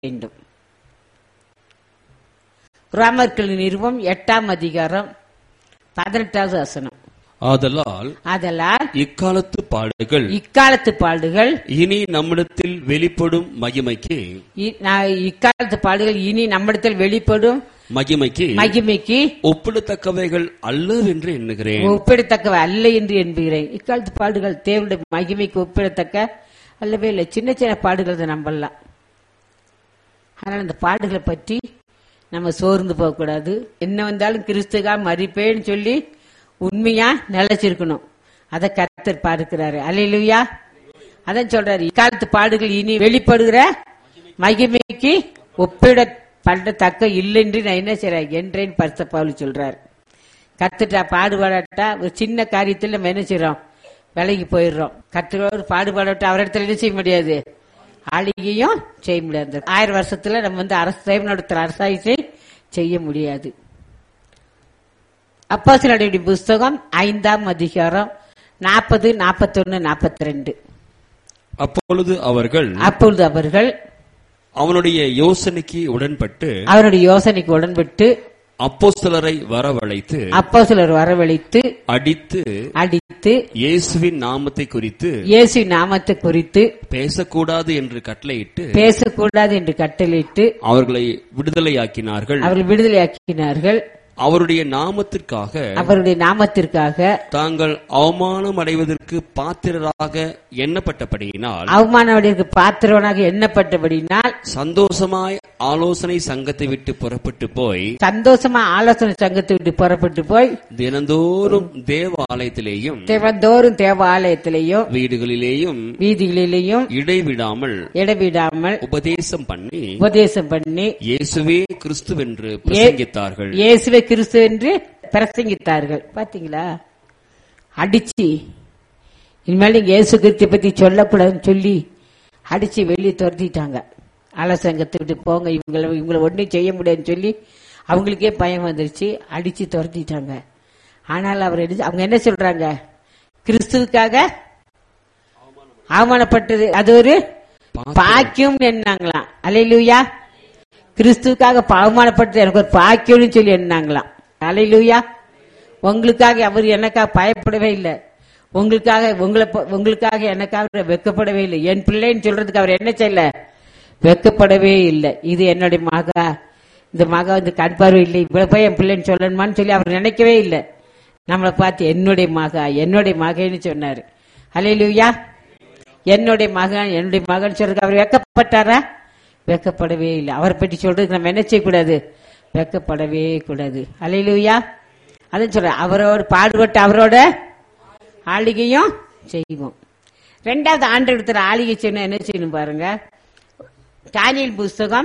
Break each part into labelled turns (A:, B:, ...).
A: வேண்டும் ரோமர்கள் நிறுவம் எட்டாம் அதிகாரம் பதினெட்டாவது வசனம்
B: ஆதலால்
A: ஆதலால்
B: இக்காலத்து பாடுகள்
A: இக்காலத்து பாடுகள்
B: இனி நம்மிடத்தில் வெளிப்படும் மகிமைக்கு
A: இ- நான் இக்காலத்து பாடுகள் இனி நம்மிடத்தில் வெளிப்படும்
B: மகிமைக்கு
A: மகிமைக்கு
B: ஒப்பிடத்தக்கவைகள் அல்லவென்று எண்ணுகிறேன்
A: ஒப்பிடத்தக்கவை அல்ல என்று எண்புகிறேன் இக்காலத்து பாடுகள் தேவனுடைய மகிமைக்கு ஒப்பிடத்தக்க அல்லவே இல்லை சின்ன சின்ன பாடுகள் தான் நம்பலாம் ஆனால் இந்த பாடுகளை பற்றி நம்ம சோர்ந்து போகக்கூடாது என்ன வந்தாலும் கிறிஸ்துகா மறிப்பேன்னு சொல்லி உண்மையா நிலைச்சிருக்கணும் அதை கர்த்தர் பார்க்கிறாரு அல்லையா அதான் சொல்றாரு இக்காலத்து பாடுகள் இனி வெளிப்படுகிற மகிமைக்கு ஒப்பிட பண்ணத்தக்க இல்லை என்று நான் என்ன செய்றேன் என்றேன் பரிச பவுல் சொல்றாரு கத்துட்டா பாடுபாடட்டா ஒரு சின்ன காரியத்தில் நம்ம என்ன செய்றோம் விலகி போயிடுறோம் கத்துறவர் பாடுபாடட்டா அவரிடத்துல என்ன செய்ய முடியாது ஆளுகையும் செய்ய முடியாது ஆயிரம் வருஷத்துல நம்ம வந்து அரசு தெய்வ நடத்துற அரசாட்சி செய்ய முடியாது அப்போஸ்தலருடைய புஸ்தகம் ஐந்தாம் அதிகாரம் நாற்பது நாற்பத்தொன்னு நாற்பத்தி ரெண்டு
B: அப்பொழுது அவர்கள்
A: அப்பொழுது அவர்கள்
B: அவனுடைய யோசனைக்கு உடன்பட்டு
A: அவருடைய யோசனைக்கு உடன்பட்டு
B: அப்போஸ்தலரை வரவழைத்து
A: அப்போ சிலர் வரவழைத்து
B: அடித்து
A: அடித்து
B: இயேசுவின் நாமத்தை குறித்து
A: இயேசு நாமத்தை குறித்து
B: பேசக்கூடாது என்று கட்டளையிட்டு
A: பேசக்கூடாது என்று கட்டளையிட்டு
B: அவர்களை விடுதலையாக்கினார்கள்
A: அவர்கள் விடுதலையாக்கினார்கள்
B: அவருடைய நாமத்திற்காக
A: அவருடைய நாமத்திற்காக
B: தாங்கள் அவமானம் அடைவதற்கு பாத்திரராக எண்ணப்பட்டபடியினால்
A: அவமானவர்களுக்கு பாத்திரவனாக எண்ணப்பட்டபடினால்
B: சந்தோஷமாய் ஆலோசனை சங்கத்தை விட்டு புறப்பட்டு போய்
A: சந்தோஷமா ஆலோசனை சங்கத்தை விட்டு புறப்பட்டு போய்
B: தினந்தோறும் தேவ ஆலயத்திலேயும்
A: தேவந்தோறும் தேவாலயத்திலேயும்
B: வீடுகளிலேயும்
A: வீதிகளிலேயும்
B: இடைவிடாமல்
A: இடவிடாமல்
B: உபதேசம் பண்ணி
A: உபதேசம் பண்ணி
B: இயேசுவே கிறிஸ்துவென்று பிரசங்கித்தார்கள்
A: இயேசுவே கிறிஸ்து என்று பிரசங்கித்தார்கள் பாத்தீங்களா அடிச்சு இனிமேல் நீங்க இயேசு கிறிஸ்து பத்தி சொல்லக்கூடாதுன்னு சொல்லி அடிச்சு வெளியே துரத்திட்டாங்க ஆலோசங்கத்தை விட்டு போங்க இவங்களை இவங்களை ஒன்றும் செய்ய முடியாதுன்னு சொல்லி அவங்களுக்கே பயம் வந்துருச்சு அடிச்சு துரத்திட்டாங்க ஆனால் அவர் என்ன- அவங்க என்ன சொல்றாங்க கிறிஸ்துவுக்காக அவமானப்பட்டது அது ஒரு பாக்கியம் என்னாங்களாம் அலையிலுயா கிறிஸ்துவுக்காக அவமானப்பட்டது எனக்கு ஒரு பாக்கியம்னு சொல்லி எண்ணாங்களாம் அலையிலுயா உங்களுக்காக அவர் எனக்காக பயப்படவே இல்லை உங்களுக்காக உங்களை ப- உங்களுக்காக எனக்காக வெக்கப்படவே இல்லை என் பிள்ளைன்னு சொல்றதுக்கு அவர் என்ன செய்யல வெக்கப்படவே இல்லை இது என்னுடைய மகா இந்த மகா வந்து கண் பார்வை இல்லை இவ்வளவு போய் என் பிள்ளைன்னு சொல்லணுமான்னு சொல்லி அவர் நினைக்கவே இல்லை நம்மளை பார்த்து என்னுடைய மகா என்னுடைய மகன்னு சொன்னாரு அலையிலுயா என்னுடைய மகன் என்னுடைய மகன் சொல்றதுக்கு அவர் வெக்கப்பட்டாரா வெக்கப்படவே இல்லை அவரை பற்றி சொல்றதுக்கு நம்ம என்ன செய்யக்கூடாது வெக்கப்படவே கூடாது அலையிலுயா அதான் சொல்ற அவரோட பாடுபட்டு அவரோட ஆளிகையும் செய்வோம் ரெண்டாவது ஆண்டு எடுத்துற ஆளிகை செய்யணும் என்ன செய்யணும் பாருங்க தானியல் புஸ்தகம்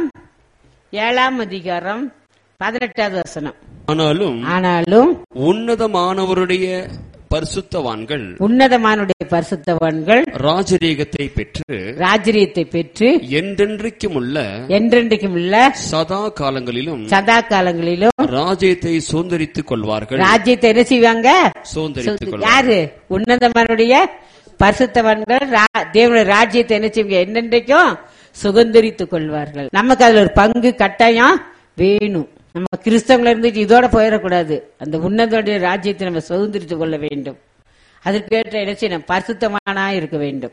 A: ஏழாம் அதிகாரம் பதினெட்டாவது வசனம்
B: ஆனாலும்
A: ஆனாலும்
B: உன்னதமானவருடைய பரிசுத்தவான்கள்
A: உன்னதமானுடைய பரிசுத்தவான்கள்
B: ராஜரீகத்தை பெற்று
A: ராஜரியத்தை பெற்று
B: என்றென்றைக்கும் உள்ள
A: என்றென்றைக்கும் உள்ள
B: சதா காலங்களிலும்
A: சதா காலங்களிலும்
B: ராஜ்யத்தை சுதந்திரித்துக் கொள்வார்கள்
A: ராஜ்யத்தை என்ன செய்வாங்க
B: சுதந்திரித்துக் கொள்வார்கள்
A: யாரு உன்னதமானுடைய பரிசுத்தவான்கள் ரா- தேவனுடைய ராஜ்யத்தை என்ன செய்வாங்க என்னென்றைக்கும் சுதந்திரித்துக் கொள்வார்கள் நமக்கு அதுல ஒரு பங்கு கட்டாயம் வேணும் நம்ம கிறிஸ்தவங்கள இருந்துட்டு இதோட போயிடக்கூடாது அந்த உன்னதோடைய ராஜ்யத்தை நம்ம சுதந்திரித்துக் கொள்ள வேண்டும் அதற்கேற்ற என்ன செய்யணும் பரிசுத்தமானா இருக்க வேண்டும்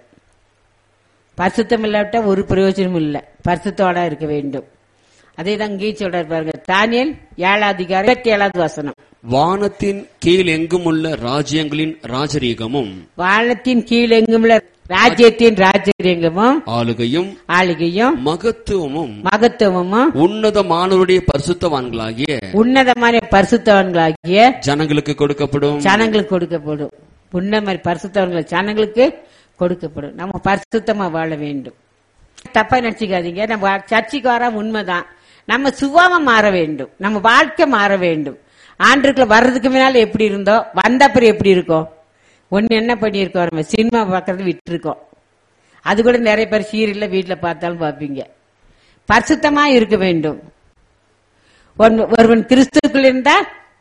A: பரிசுத்தம் இல்லாவிட்டா ஒரு பிரயோஜனமும் இல்லை பரிசுத்தோட இருக்க வேண்டும் அதே தான் இங்கேயும் சொல்றாரு பாருங்க தானியல் ஏழாவது அதிகாரம் இருபத்தி ஏழாவது வசனம்
B: வானத்தின் கீழ் எங்குமுள்ள ராஜ்யங்களின் ராஜரீகமும்
A: வானத்தின் கீழ் எங்குமுள்ள ராஜ்யத்தின் ராஜ்யங்கமும்
B: ஆளுகையும்
A: ஆளுகையும்
B: மகத்துவமும்
A: மகத்துவமும்
B: உன்னதமானவருடைய பரிசுத்தவான்களாகிய
A: உன்னதமான பரிசுத்தவன்களாகிய
B: ஜனங்களுக்கு கொடுக்கப்படும்
A: ஜனங்களுக்கு கொடுக்கப்படும் உன்னதமான பரிசுத்தவன்கள் ஜனங்களுக்கு கொடுக்கப்படும் நம்ம பரிசுத்தமா வாழ வேண்டும் தப்பா நினைச்சுக்காதீங்க நம்ம வா- சர்ச்சைக்கு வர உண்மைதான் நம்ம சுபாவமா மாற வேண்டும் நம்ம வாழ்க்கை மாற வேண்டும் ஆண்டுக்குள்ள வர்றதுக்கு முன்னால எப்படி இருந்தோம் வந்த அப்புறம் எப்படி இருக்கோம் ஒன்னு என்ன பண்ணியிருக்கோம் நம்ம சினிமா பார்க்கறது விட்டுருக்கோம் அது கூட நிறைய பேர் சீரியல்ல வீட்டுல பார்த்தாலும் பார்ப்பீங்க பரிசுத்தமா இருக்க வேண்டும் ஒன்னு- ஒருவன் கிறிஸ்துக்குள் இருந்தா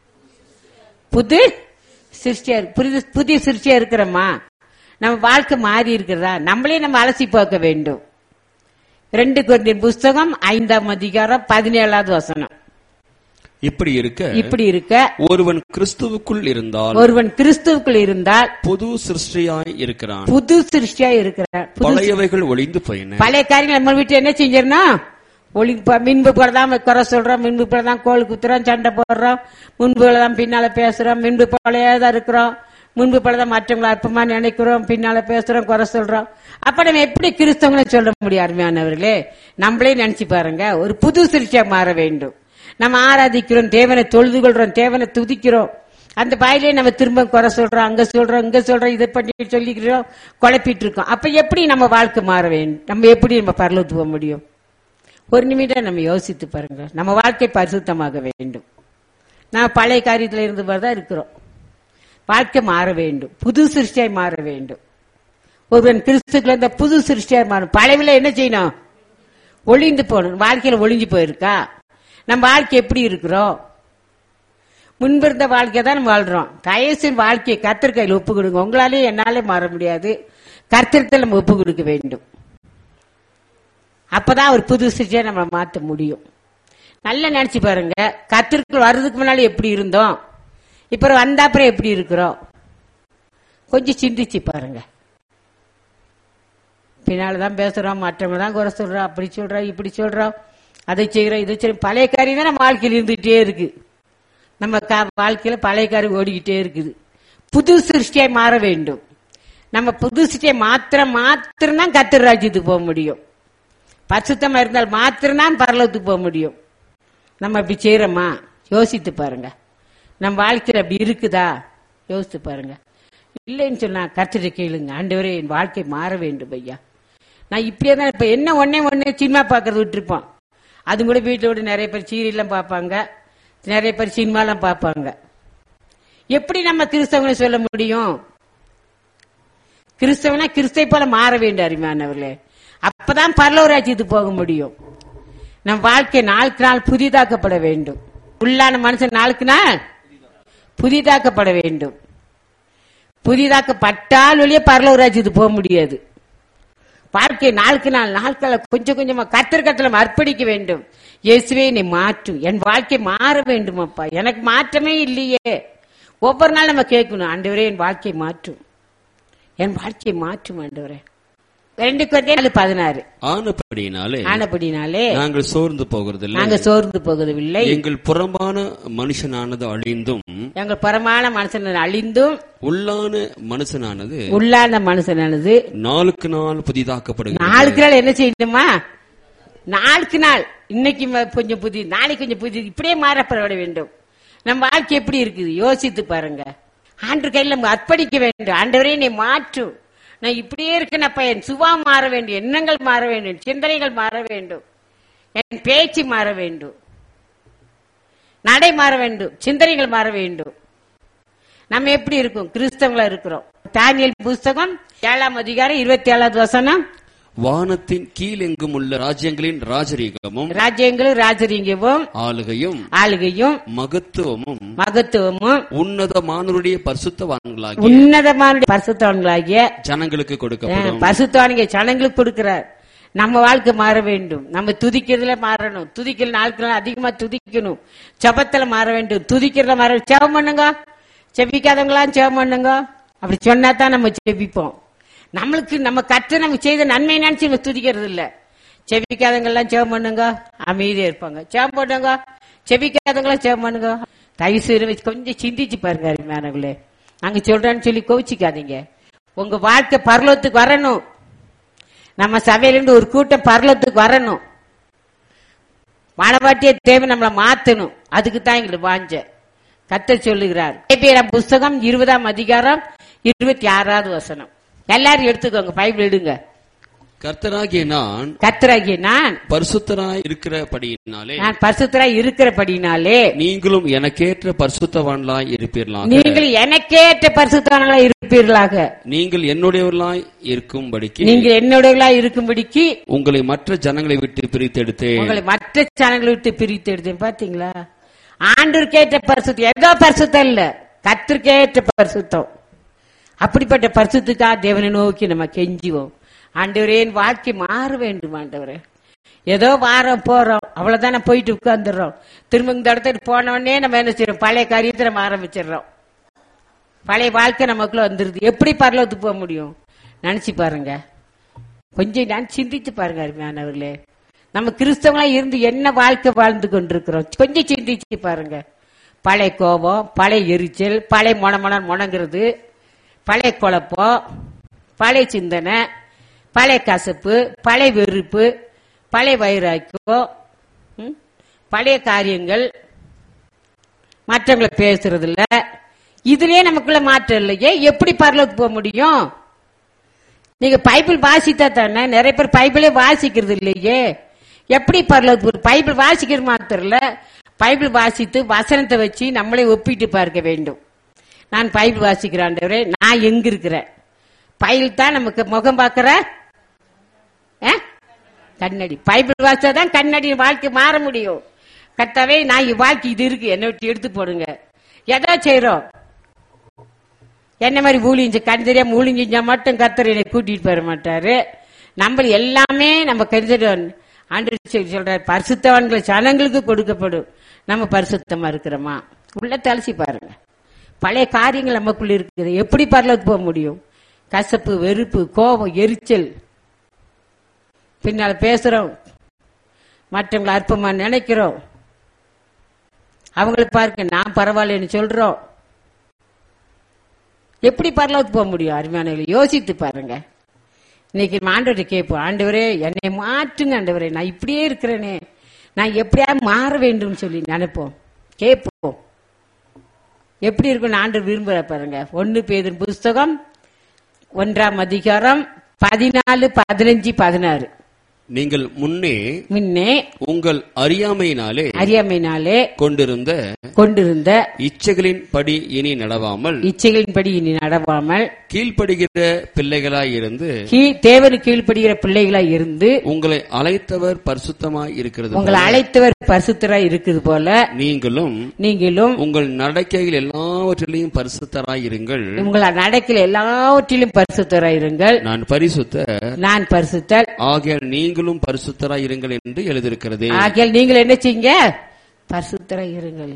A: புது சிருஷ்டியா இருக்கு. புது புதிய சிருஷ்டியா இருக்கிறோமா நம்ம வாழ்க்கை மாறி இருக்கிறதா நம்மளே நம்ம அலசி பார்க்க வேண்டும் ரெண்டு கொரிந்தியர் புஸ்தகம் ஐந்தாம் அதிகாரம் பதினேழாவது வசனம்
B: இப்படி இருக்க
A: இப்படி இருக்க
B: ஒருவன் கிறிஸ்துவுக்குள் இருந்தால்
A: ஒருவன் கிறிஸ்துவுக்குள் இருந்தால்
B: புது சிருஷ்டியாய் இருக்கிறான்
A: புது சிருஷ்டியா இருக்கிறான் புது
B: பழையவைகள் ஒளிந்து போயின
A: பழைய காரியங்கள் நம்ம வீட்டு என்ன செஞ்சிடணும் ஒளி ப- மின்பு போலதான் குறை சொல்றோம் மின்பு போலதான் கோல் குத்துறோம் சண்டை போடுறோம் முன்பு போலதான் பின்னால பேசுறோம் மின்பு போலதான் இருக்கிறோம் முன்பு போலதான் மற்றவங்களை அற்பமா நினைக்கிறோம் பின்னால பேசுறோம் குறை சொல்றோம் அப்ப நம்ம எப்படி கிறிஸ்தவங்களை சொல்ல முடியும் அருமையானவர்களே நம்மளே நினைச்சு பாருங்க ஒரு புது சிருஷ்டியா மாற வேண்டும் நம்ம ஆராதிக்கிறோம் தேவனை தொழுது கொள்றோம் தேவனை துதிக்கிறோம் அந்த பாயிலே நம்ம திரும்ப குறை சொல்றோம் அங்க சொல்றோம் இங்க சொல்றோம் இதை பண்ணி சொல்லிக்கிறோம் குழப்பிட்டு இருக்கோம் அப்ப எப்படி நம்ம வாழ்க்கை மாற வேண்டும் நம்ம எப்படி நம்ம பரலோத்து போக முடியும் ஒரு நிமிடம் நம்ம யோசித்து பாருங்க நம்ம வாழ்க்கை பரிசுத்தமாக வேண்டும் நான் பழைய காரியத்துல இருந்து தான் இருக்கிறோம் வாழ்க்கை மாற வேண்டும் புது சிருஷ்டியாய் மாற வேண்டும் ஒருவன் கிறிஸ்துக்குள்ள இந்த புது சிருஷ்டியாய் மாறும் பழையவில என்ன செய்யணும் ஒளிந்து போகணும் வாழ்க்கையில ஒளிஞ்சு போயிருக்கா நம்ம வாழ்க்கை எப்படி இருக்கிறோம் முன்பு இருந்த வாழ்க்கையை தான் நம்ம வாழ்றோம் தயசின் வாழ்க்கையை கர்த்தர் கையில் ஒப்பு கொடுங்க உங்களாலே என்னாலே மாற முடியாது கர்த்தரத்தில் நம்ம ஒப்பு கொடுக்க வேண்டும் அப்பதான் ஒரு புது சிருஷ்டியை நம்ம மாற்ற முடியும் நல்லா நினைச்சு பாருங்க கத்திற்குள் வர்றதுக்கு முன்னாடி எப்படி இருந்தோம் இப்ப வந்த அப்புறம் எப்படி இருக்கிறோம் கொஞ்சம் சிந்திச்சு பாருங்க பின்னால்தான் பேசுறோம் மற்றவங்க தான் குறை சொல்றோம் அப்படி சொல்றோம் இப்படி சொல்றோம் அதை செய்யறோம் இதை செய்யறோம் பழைய காரியம் தான் நம்ம வாழ்க்கையில் இருந்துகிட்டே இருக்கு நம்ம கா- வாழ்க்கையில பழைய காரியம் ஓடிக்கிட்டே இருக்குது புது சிருஷ்டியாய் மாற வேண்டும் நம்ம புது சிருஷ்டியை மாத்திரம் மாத்திரம் தான் கத்திர ராஜ்யத்துக்கு போக முடியும் பரிசுத்தமா இருந்தால் மாத்திரம்தான் பரலோகத்துக்கு போக முடியும் நம்ம அப்படி செய்யறோமா யோசித்து பாருங்க நம்ம வாழ்க்கையில் அப்படி இருக்குதா யோசித்து பாருங்க இல்லைன்னு சொன்னா கர்த்தரை கேளுங்க ஆண்டவரே என் வாழ்க்கை மாற வேண்டும் ஐயா நான் இப்படியே தான் இப்ப என்ன ஒன்னே ஒன்னே சினிமா பார்க்கறது விட்டுருப்போம் அது கூட வீட்டோட நிறைய பேர் சீரியல்லாம் பார்ப்பாங்க நிறைய பேர் சினிமாலாம் பார்ப்பாங்க எப்படி நம்ம கிறிஸ்தவங்களை சொல்ல முடியும் கிறிஸ்தவனா கிறிஸ்தை போல மாற வேண்டும் அருமையானவர்களே அப்பதான் பரலோக ராஜ்யத்துக்கு போக முடியும் நம் வாழ்க்கை நாளுக்கு நாள் புதிதாக்கப்பட வேண்டும் உள்ளான மனுஷன் நாளுக்கு நாள் புதிதாக்கப்பட வேண்டும் புதிதாக்கப்பட்டால் ஒழிய பரலோக ராஜ்யத்துக்கு போக முடியாது வாழ்க்கை நாளுக்கு நாள் நாட்களை கொஞ்சம் கொஞ்சமா கத்திரக்கத்துல அர்ப்பணிக்க வேண்டும் இயேசுவே என்னை மாற்றும் என் வாழ்க்கை மாற வேண்டும் அப்பா எனக்கு மாற்றமே இல்லையே ஒவ்வொரு நாள் நம்ம கேட்கணும் ஆண்டவரே என் வாழ்க்கை மாற்றும் என் வாழ்க்கையை மாற்றும் ஆண்டவரே ரெண்டு குழந்தை நாலு பதினாறு
B: ஆனபடியினாலே
A: ஆனபடினாலே
B: நாங்கள் சோர்ந்து போகிறதில்லை
A: நாங்க சோர்ந்து போகவில்லை
B: எங்கள் புறம்பான மனுஷனானது அழிந்தும்
A: எங்கள் பரமான மனுஷன் அழிந்தும்
B: உள்ளான மனுஷனானது
A: உள்ளான மனுஷனானது
B: நாளுக்கு நாள் புதிதாக்கப்படுகிறது
A: நாளுக்கு நாள் என்ன செய்யணுமா நாளுக்கு நாள் இன்னைக்கு ம- கொஞ்சம் புதி நாளைக்கு கொஞ்சம் புதி இப்படியே மாறப்பட வேண்டும் நம்ம வாழ்க்கை எப்படி இருக்குது யோசித்து பாருங்க ஆண்டு கையில் நம்ம அர்ப்பணிக்க வேண்டும் ஆண்டவரே நீ மாற்று நான் இப்படியே இருக்கேனப்பா என் சுபா மாற வேண்டும் எண்ணங்கள் மாற வேண்டும் சிந்தனைகள் மாற வேண்டும் என் பேச்சு மாற வேண்டும் நடை மாற வேண்டும் சிந்தனைகள் மாற வேண்டும் நம்ம எப்படி இருக்கும் கிறிஸ்தவங்களா இருக்கிறோம் தானியல் புஸ்தகம் ஏழாம் அதிகாரம் இருபத்தி ஏழாவது வசனம்
B: வானத்தின் கீழெங்கும் உள்ள ராஜ்யங்களின் ராஜரீகமும்
A: ராஜ்யங்களும் ராஜரீகமும்
B: ஆளுகையும்
A: ஆளுகையும்
B: மகத்துவமும்
A: மகத்துவமும்
B: உன்னதமானவருடைய பரிசுத்தவான்களாகி
A: உன்னதமான பரிசுத்தவான்களாகிய
B: ஜனங்களுக்கு கொடுக்கப்படும்
A: பரிசுத்தவானிக ஜனங்களுக்கு கொடுக்கிறார் நம்ம வாழ்க்கை மாற வேண்டும் நம்ம துதிக்கிறதுல மாறணும் துதிக்கிற நாட்கள் அதிகமா துதிக்கணும் ஜபத்துல மாற வேண்டும் துதிக்கிறதுல மாற ஜெபம் பண்ணுங்க செபிக்காதவங்களா ஜெபம் பண்ணுங்க அப்படி சொன்னா தான் நம்ம செபிப்போம் நம்மளுக்கு நம்ம கற்று நம்ம செய்த நன்மை நினைச்சு நம்ம துதிக்கிறது இல்ல செபிக்காதவங்கெல்லாம் ஜெபம் பண்ணுங்க அமைதியா இருப்பாங்க ஜெபம் பண்ணுங்க செபிக்காதவங்களாம் ஜெபம் பண்ணுங்க தயவு செய்து வச்சு கொஞ்சம் சிந்திச்சு பாருங்க அருமையானவர்களே அங்க சொல்றேன்னு சொல்லி கோவிச்சுக்காதீங்க உங்க வாழ்க்கை பரலோகத்துக்கு வரணும் நம்ம சபையிலிருந்து ஒரு கூட்டம் பரலோகத்துக்கு வரணும் மனவாட்டிய தேவை நம்மளை மாத்தணும் அதுக்கு தான் எங்களுக்கு வாஞ்ச கத்த சொல்லுகிறார் எபிரேயர் புஸ்தகம் இருபதாம் அதிகாரம் இருபத்தி ஆறாவது வசனம் எல்லாரும் எடுத்துக்கோங்க பைபிள் எடுங்க
B: கர்த்தராகிய நான்
A: கத்தராகிய நான்
B: பரிசுத்தராய் இருக்கிறபடியினாலே
A: நான் பரிசுத்தராய் இருக்கிறபடினாலே
B: நீங்களும் எனக்கேற்ற பரிசுத்தவான்களாய் இருப்பீர்களாக
A: நீங்கள் எனக்கேற்ற பரிசுத்தவான்களாய் இருப்பீர்களாக
B: நீங்கள் என்னுடையவர்களாய் இருக்கும்படிக்கு
A: நீங்கள் என்னுடையவர்களாய் இருக்கும்படிக்கு
B: உங்களை மற்ற ஜனங்களை விட்டு பிரித்தெடுத்தேன்
A: உங்களை மற்ற சேனல்களை விட்டு பிரித்து எடுத்தேன் பாத்தீங்களா ஆண்டருக்கேற்ற பரிசுத்தம் ஏதோ பரிசுத்தம் இல்ல கத்திற்கேற்ற பரிசுத்தம் அப்படிப்பட்ட பரிசுத்துக்காக தேவனை நோக்கி நம்ம கெஞ்சுவோம் ஆண்டவரே என் வாழ்க்கை மாற வேண்டும் ஆண்டவரே ஏதோ வாரம் போறோம் அவ்வளவுதானே போயிட்டு உட்கார்ந்துடுறோம் திரும்ப இந்த இடத்துக்கு போன உடனே நம்ம என்ன செய்யறோம் பழைய காரியத்தை நம்ம ஆரம்பிச்சிடுறோம் பழைய வாழ்க்கை நமக்குள்ள வந்துருது எப்படி பரலோகத்துக்கு போக முடியும் நினைச்சு பாருங்க கொஞ்சம் நான் சிந்திச்சு பாருங்க அருமையானவர்களே நம்ம கிறிஸ்தவங்களா இருந்து என்ன வாழ்க்கை வாழ்ந்து கொண்டிருக்கிறோம் கொஞ்சம் சிந்திச்சு பாருங்க பழைய கோபம் பழைய எரிச்சல் பழைய மொனமொன முணங்குறது பழைய குழப்பம் பழைய சிந்தனை பழைய கசப்பு பழைய வெறுப்பு பழைய வைராக்கியம் ம், பழைய காரியங்கள் மற்றவங்களை பேசுறது இல்ல இதுலயே நமக்குள்ள மாற்றம் இல்லையே எப்படி பரலோகத்துக்கு போக முடியும் நீங்க பைபிள் வாசித்தா தானே நிறைய பேர் பைபிளே வாசிக்கிறது இல்லையே எப்படி பரலோகத்துக்கு பைபிள் வாசிக்கிறது மாத்திரம் இல்ல பைபிள் வாசித்து வசனத்தை வச்சு நம்மளே ஒப்பிட்டு பார்க்க வேண்டும் நான் பைபிள் வாசிக்கிறேன் ஆண்டவரே நான் எங்க இருக்கிறேன் பைபிள் தான் நமக்கு முகம் பார்க்கிற ஆ? கண்ணாடி பைபிள் வாசிச்சா தான் கண்ணாடி வாழ்க்கை மாற முடியும் கர்த்தாவே நான் என் வாழ்க்கை இது இருக்கு என்னை விட்டு எடுத்து போடுங்க எதோ செய்றோம் என்ன மாதிரி ஊழிஞ்சு கண் தெரியாம ஊழிஞ்சா மட்டும் கர்த்தர் என்னை கூட்டிட்டு போற மாட்டாரு நம்ம எல்லாமே நம்ம கருதிடுவோம் ஆண்டு சொல்றாரு பரிசுத்தவான்கள் ஜனங்களுக்கு கொடுக்கப்படும் நம்ம பரிசுத்தமா இருக்கிறோமா உள்ள தலசி பாருங்க பழைய காரியங்கள் நமக்குள்ள இருக்குது எப்படி பரலோகத்துக்கு போக முடியும் கசப்பு வெறுப்பு கோபம் எரிச்சல் பின்னால பேசுறோம் மற்றவங்களை அற்பமா நினைக்கிறோம் அவங்களை பார்க்க நான் பரவாயில்லைன்னு சொல்றோம் எப்படி பரலோகத்துக்கு போக முடியும் அருமையானவர்களை யோசித்து பாருங்க இன்னைக்கு ஆண்டவரை கேட்போம் ஆண்டவரே என்னை மாற்றுங்க ஆண்டவரே நான் இப்படியே இருக்கிறேனே நான் எப்படியாவது மாற வேண்டும் சொல்லி நினைப்போம் கேட்போம் எப்படி இருக்கும்னு ஆண்டவர் விரும்புற பாருங்க ஒன்னு பேதின் புஸ்தகம் ஒன்றாம் அதிகாரம் பதினாலு பதினஞ்சு பதினாறு
B: நீங்கள் முன்னே
A: முன்னே
B: உங்கள் அறியாமையினாலே
A: அறியாமையினாலே
B: கொண்டிருந்த
A: கொண்டிருந்த
B: இச்சைகளின் படி இனி நடவாமல்
A: இச்சைகளின்படி இனி நடவாமல்
B: கீழ்ப்படுகிற பிள்ளைகளாயிருந்து
A: கீழ் தேவனு கீழ்ப்படுகிற பிள்ளைகளா இருந்து
B: உங்களை அழைத்தவர் பரிசுத்தமாய் இருக்கிறது
A: உங்களை
B: போல
A: அழைத்தவர் பரிசுத்தரா இருக்குது போல
B: நீங்களும்
A: நீங்களும்
B: உங்கள் நடக்கைகள் எல்லாவற்றிலையும் பரிசுத்தராய் இருங்கள்
A: உங்களை நடக்கல எல்லாவற்றிலும் பரிசுத்தரா இருங்கள்
B: நான் பரிசுத்த
A: நான் பரிசுத்தர்
B: ஆகையால் நீங்களும் பரிசுத்தராய் இருங்கள் என்று எழுதியிருக்கிறதே
A: ஆகையால் நீங்கள் என்ன செய்யுங்க பரிசுத்தரா இருங்கள்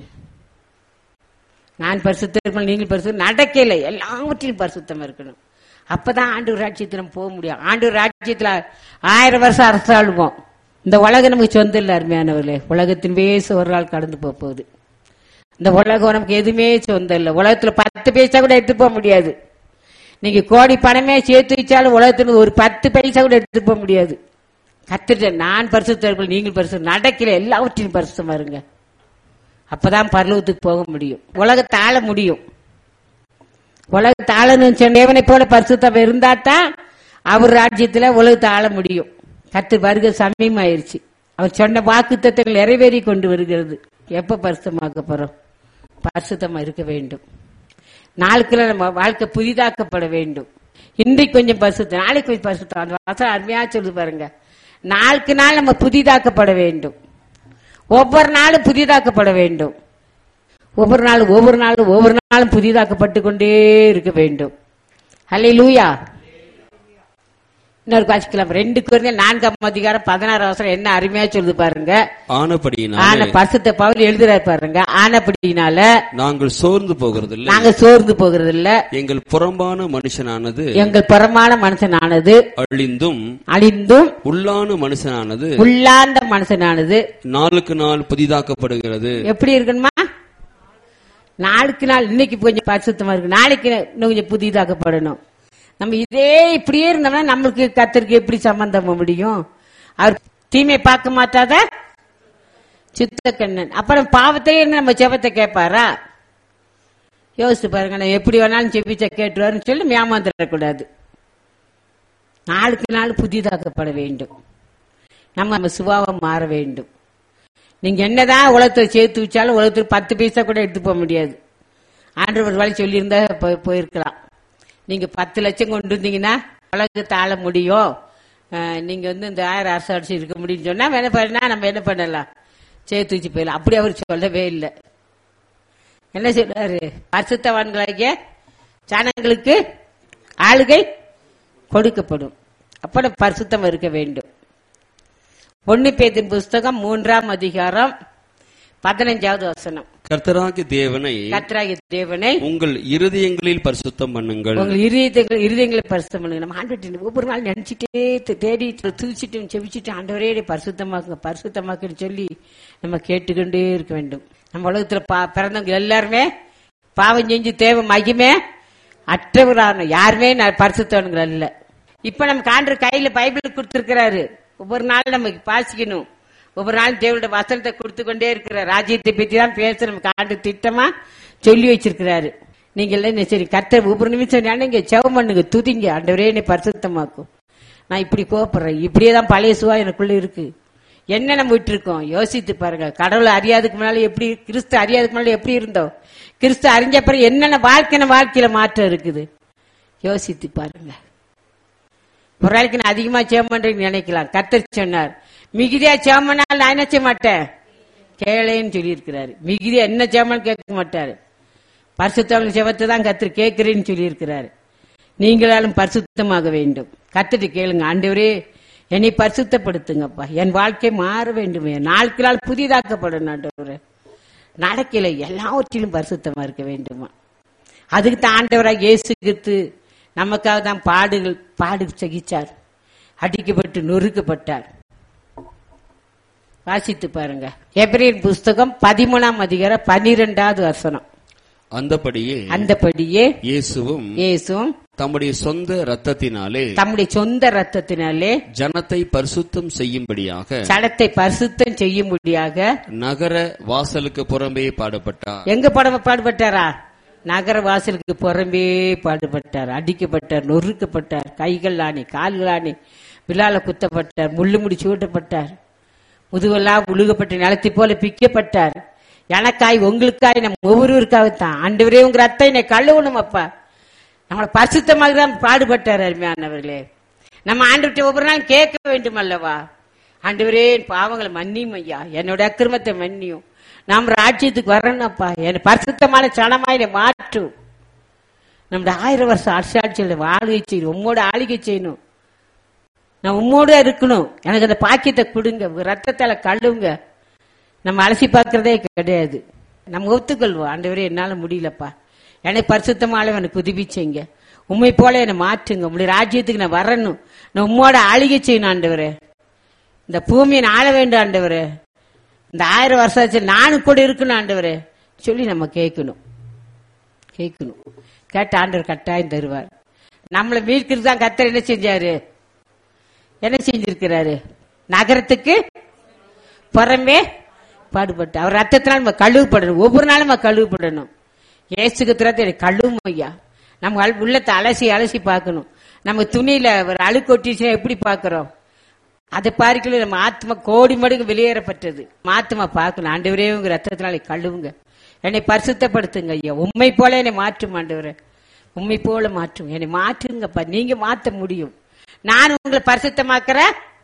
A: நான் பரிசுத்தர்கள் நீங்கள் பரிசு நடக்கல எல்லாவற்றிலும் பரிசுத்தமா இருக்கணும் அப்பதான் ஆண்டு ராஜ்யத்துல நம்ம போக முடியும் ஆண்டு ராஜ்யத்துல ஆயிரம் வருஷம் அரசாளுவோம் இந்த உலகம் நமக்கு சொந்தம் இல்லை அருமையானவர்களே உலகத்தின் பேச ஒரு நாள் கடந்து போக போகுது இந்த உலகம் நமக்கு எதுவுமே சொந்தம் இல்லை உலகத்துல பத்து பைசா கூட எடுத்து போக முடியாது நீங்க கோடி பணமே சேர்த்து வச்சாலும் உலகத்துல ஒரு பத்து பைசா கூட எடுத்து போக முடியாது கத்துட்ட நான் பரிசுத்தர்கள் நீங்கள் பரிசு நடக்கல எல்லாவற்றையும் பரிசுத்தமா இருங்க அப்பதான் பரலோகத்துக்கு போக முடியும் உலகத்தை ஆள முடியும் உலகத்தை ஆளணும்னு சொன்ன தேவனை போல பரிசுத்தம் இருந்தா தான் அவர் ராஜ்யத்துல உலகத்தை ஆள முடியும் கத்து வருக சமயமாயிருச்சு அவர் சொன்ன வாக்கு நிறைவேறி கொண்டு வருகிறது எப்ப பரிசுத்தமாக்க போறோம் பரிசுத்தமா இருக்க வேண்டும் நாளுக்குள்ள நம்ம வாழ்க்கை புதிதாக்கப்பட வேண்டும் இன்றைக்கு கொஞ்சம் பரிசுத்தம் நாளைக்கு கொஞ்சம் பரிசுத்தம் அந்த வாசம் அருமையா சொல்லு பாருங்க நாளுக்கு நாள் நம்ம புதிதாக்கப்பட வேண்டும் ஒவ்வொரு நாளும் புதிதாக்கப்பட வேண்டும் ஒவ்வொரு நாளும் ஒவ்வொரு நாளும் ஒவ்வொரு நாளும் புதிதாக்கப்பட்டு கொண்டே இருக்க வேண்டும் ஹலே லூயா இன்னொரு வாசிக்கலாம் ரெண்டு குறைந்த நான்காம் அதிகாரம் பதினாறு அவசரம் என்ன அருமையா சொல்லுது பாருங்க
B: ஆனபடியினாலே
A: ஆன பரிசுத்த பவுல் எழுதுறாரு பாருங்க ஆனப்படினால
B: நாங்கள் சோர்ந்து போகிறதில்லை
A: நாங்க சோர்ந்து போகிறது இல்ல
B: எங்கள் புறம்பான மனுஷனானது
A: எங்கள் பரமான மனுஷனானது
B: அழிந்தும்
A: அழிந்தும்
B: உள்ளான மனுஷனானது
A: உள்ளாந்த மனுஷனானது
B: நாளுக்கு நாள் புதிதாக்கப்படுகிறது
A: எப்படி இருக்கணுமா நாளுக்கு நாள் இன்னைக்கு கொஞ்சம் பரிசுத்தமா இருக்கு நாளைக்கு இன்னும் கொஞ்சம் புதிதாக்கப்படணும் நம்ம இதே இப்படியே இருந்தோம்னா நம்மளுக்கு கத்திற்கு எப்படி சம்பந்தம் முடியும் அவர் தீமை பார்க்க மாட்டாத சித்த கண்ணன் அப்புறம் பாவத்திலே இருந்து நம்ம ஜெபத்தை கேட்பாரா யோசிச்சு பாருங்க நான் எப்படி வேணாலும் செபிச்ச கேட்டுருவாருன்னு சொல்லி ஏமாந்துடக்கூடாது நாளுக்கு நாள் புதிதாக்கப்பட வேண்டும் நம்ம நம்ம சுபாவம் மாற வேண்டும் நீங்க என்னதான் உலகத்தை சேர்த்து வச்சாலும் உலகத்தில் பத்து பைசா கூட எடுத்து போக முடியாது ஆண்டவர் வழி சொல்லியிருந்தா போய்- போயிருக்கலாம் நீங்க பத்து லட்சம் கொண்டு வந்தீங்கன்னா உலகத்தை ஆள முடியும் அஹ், நீங்க வந்து இந்த ஆயிரம் அரசு அடிச்சு இருக்க முடியும்னு சொன்னா என்ன பண்ணா நம்ம என்ன பண்ணலாம் சேர்த்து வச்சு போயிடலாம் அப்படி அவர் சொல்லவே இல்லை என்ன சொல்றாரு பரிசுத்தவான்களாகிய ஜனங்களுக்கு ஆளுகை கொடுக்கப்படும் அப்ப நம்ம பரிசுத்தம் இருக்க வேண்டும் ஒன்னு பேதின் புஸ்தகம் மூன்றாம் அதிகாரம் பதினஞ்சாவது வசனம்
B: கர்த்தராகிய தேவனை
A: கத்ராகி தேவனை
B: உங்கள் இருதயங்களில் பரிசுத்தம் பண்ணுங்கள்
A: உங்கள் இருதயங்கள் இருதயங்களை பரிசுத்தம் பண்ணுங்க நம்ம ஆண்டு ஒவ்வொரு நாள் நினைச்சிட்டே தே- தேடி தூச்சிட்டு செவிச்சிட்டு ஆண்டவரே என்னை பரிசுத்தமாக்குங்க பரிசுத்தமாக்குன்னு சொல்லி நம்ம கேட்டுக்கொண்டே இருக்க வேண்டும் நம்ம உலகத்துல பா- பிறந்தவங்க எல்லாருமே பாவம் செஞ்சு தேவை மகிமே அற்றவரான யாருமே நான் பரிசுத்தவனுங்க அல்ல இப்ப நம்ம காண்ற கையில பைபிள் கொடுத்திருக்கிறாரு ஒவ்வொரு நாள் நமக்கு பாசிக்கணும் ஒவ்வொரு நாள் தேவனுடைய வசனத்தை கொடுத்து கொண்டே இருக்கிற ராஜ்யத்தை பத்தி தான் பேச நமக்கு ஆண்டு திட்டமா சொல்லி வச்சிருக்கிறாரு நீங்க எல்லாம் என்ன சரி கர்த்தர் ஒவ்வொரு நிமிஷம் நினைங்க செவம் பண்ணுங்க துதிங்க ஆண்டவரே என்னை பரிசுத்தமாக்கும் நான் இப்படி கோபப்படுறேன் இப்படியே தான் பழைய சுவா எனக்குள்ள இருக்கு என்ன நம்ம விட்டுருக்கோம் யோசித்து பாருங்க கடவுளை அறியாதுக்கு முன்னால எப்படி கிறிஸ்து அறியாதுக்கு முன்னால எப்படி இருந்தோம் கிறிஸ்து அறிஞ்ச பிறகு என்னென்ன வாழ்க்கை வாழ்க்கையில மாற்றம் இருக்குது யோசித்து பாருங்க ஒரு நாளைக்கு நான் அதிகமா சேவம் பண்றேன்னு நினைக்கலாம் கத்தர் சொன்னார் மிகுதியா சேவம் பண்ணாலும் நான் என்ன செய்ய மாட்டேன் கேளேன்னு சொல்லி இருக்கிறாரு மிகுதியா என்ன சேவம் கேட்க மாட்டாரு பரிசுத்தவங்க செவத்தை தான் கத்தர் கேட்கிறேன்னு சொல்லி இருக்கிறாரு நீங்களாலும் பரிசுத்தமாக வேண்டும் கத்துட்டு கேளுங்க ஆண்டவரே என்னை பரிசுத்தப்படுத்துங்கப்பா என் வாழ்க்கை மாற வேண்டும் என் நாளுக்கு நாள் புதிதாக்கப்படணும் ஆண்டவரே நடக்கல எல்லாவற்றிலும் பரிசுத்தமா இருக்க வேண்டுமா அதுக்கு தான் ஆண்டவராக இயேசு கிறிஸ்து நமக்காக தான் பாடுகள் பாடு சகிச்சார் அடிக்கப்பட்டு நொறுக்கப்பட்டார் வாசித்து பாருங்க எபிரேன் புஸ்தகம் பதிமூணாம் அதிகாரம் பனிரெண்டாவது வசனம்
B: அந்தபடியே
A: அந்தபடியே
B: இயேசுவும்
A: இயேசும்
B: தம்முடைய சொந்த இரத்தத்தினாலே
A: தம்முடைய சொந்த ரத்தத்தினாலே
B: ஜனத்தை பரிசுத்தம் செய்யும்படியாக
A: சடத்தை பரிசுத்தம் செய்யும்படியாக
B: நகர வாசலுக்கு புறம்பே பாடுபட்டார்
A: எங்க படம் பாடுபட்டாரா நகர வாசலுக்கு புறம்பே பாடுபட்டார் அடிக்கப்பட்டார் நொறுக்கப்பட்டார் கைகள் ஆணி கால்கள் ஆணி விழால குத்தப்பட்டார் முள்ளு முடி சூட்டப்பட்டார் முதுவெல்லாம் உழுகப்பட்ட நிலத்தை போல பிக்கப்பட்டார் எனக்காய் உங்களுக்காய் நம்ம ஒவ்வொருவருக்காகத்தான் ஆண்டவரே உங்க ரத்தம் என்னை கழுவணும் அப்பா நம்மளை பரிசுத்தமாக தான் பாடுபட்டார் அருமையானவர்களே நம்ம ஆண்டு ஒவ்வொரு நாள் கேட்க வேண்டும் அல்லவா ஆண்டவரே என் பாவங்களை மன்னியும் ஐயா என்னோட அக்கிரமத்தை மன்னியும் நாம் ராஜ்யத்துக்கு வரணும்ப்பா என்னை பரிசுத்தமான சனமாய் என்னை மாற்றும் நம்முடைய ஆயிரம் வருஷம் அரசாட்சியில் ஆளுகை செய்யணும் உம்மோட ஆளுகை செய்யணும் நான் உம்மோட இருக்கணும் எனக்கு அந்த பாக்கியத்தை கொடுங்க உங்க ரத்தத்தால கழுவுங்க நம்ம அலசி பார்க்கறதே கிடையாது நம்ம ஒத்துக்கொள்வோம் ஆண்டவரே என்னால முடியலப்பா என்னை பரிசுத்தமால எனக்கு உதவிச்சீங்க உண்மை போல என்னை மாற்றுங்க உங்களுடைய ராஜ்யத்துக்கு நான் வரணும் நான் உம்மோட ஆளுகை செய்யணும் ஆண்டவரே இந்த பூமியை நான் ஆள வேண்டும் ஆண்டவரே இந்த ஆயிரம் வருஷம் நானும் கூட இருக்கணும் ஆண்டவரே சொல்லி நம்ம கேட்கணும் கேட்கணும் கேட்ட ஆண்டவர் கட்டாயம் தருவார் நம்மளை மீட்கிறது தான் கத்தர் என்ன செஞ்சாரு என்ன செஞ்சிருக்கிறாரு நகரத்துக்கு புறமே பாடுபட்டு அவர் ரத்தத்தினால் நம்ம கழுவுப்படணும் ஒவ்வொரு நாளும் நம்ம கழுவுப்படணும் ஏசுக்கு திறத்தை கழுவும் ஐயா நம்ம அல்- உள்ளத்தை அலசி அலசி பார்க்கணும் நம்ம துணியில ஒரு அழுக்கு ஒட்டிச்சுன்னா எப்படி பார்க்கறோம் அதை பார்க்கல நம்ம ஆத்மா கோடி மடங்கு வெளியேறப்பட்டது ஆத்மா பார்க்கணும் ஆண்டவரே உங்க ரத்தத்தினாலே கழுவுங்க என்னை பரிசுத்தப்படுத்துங்க ஐயா உண்மை போல என்னை மாற்றும் ஆண்டவரே உண்மை போல மாற்றும் என்னை மாற்றுங்கப்பா நீங்க மாத்த முடியும் நான் உங்களை பரிசுத்தமாக்குற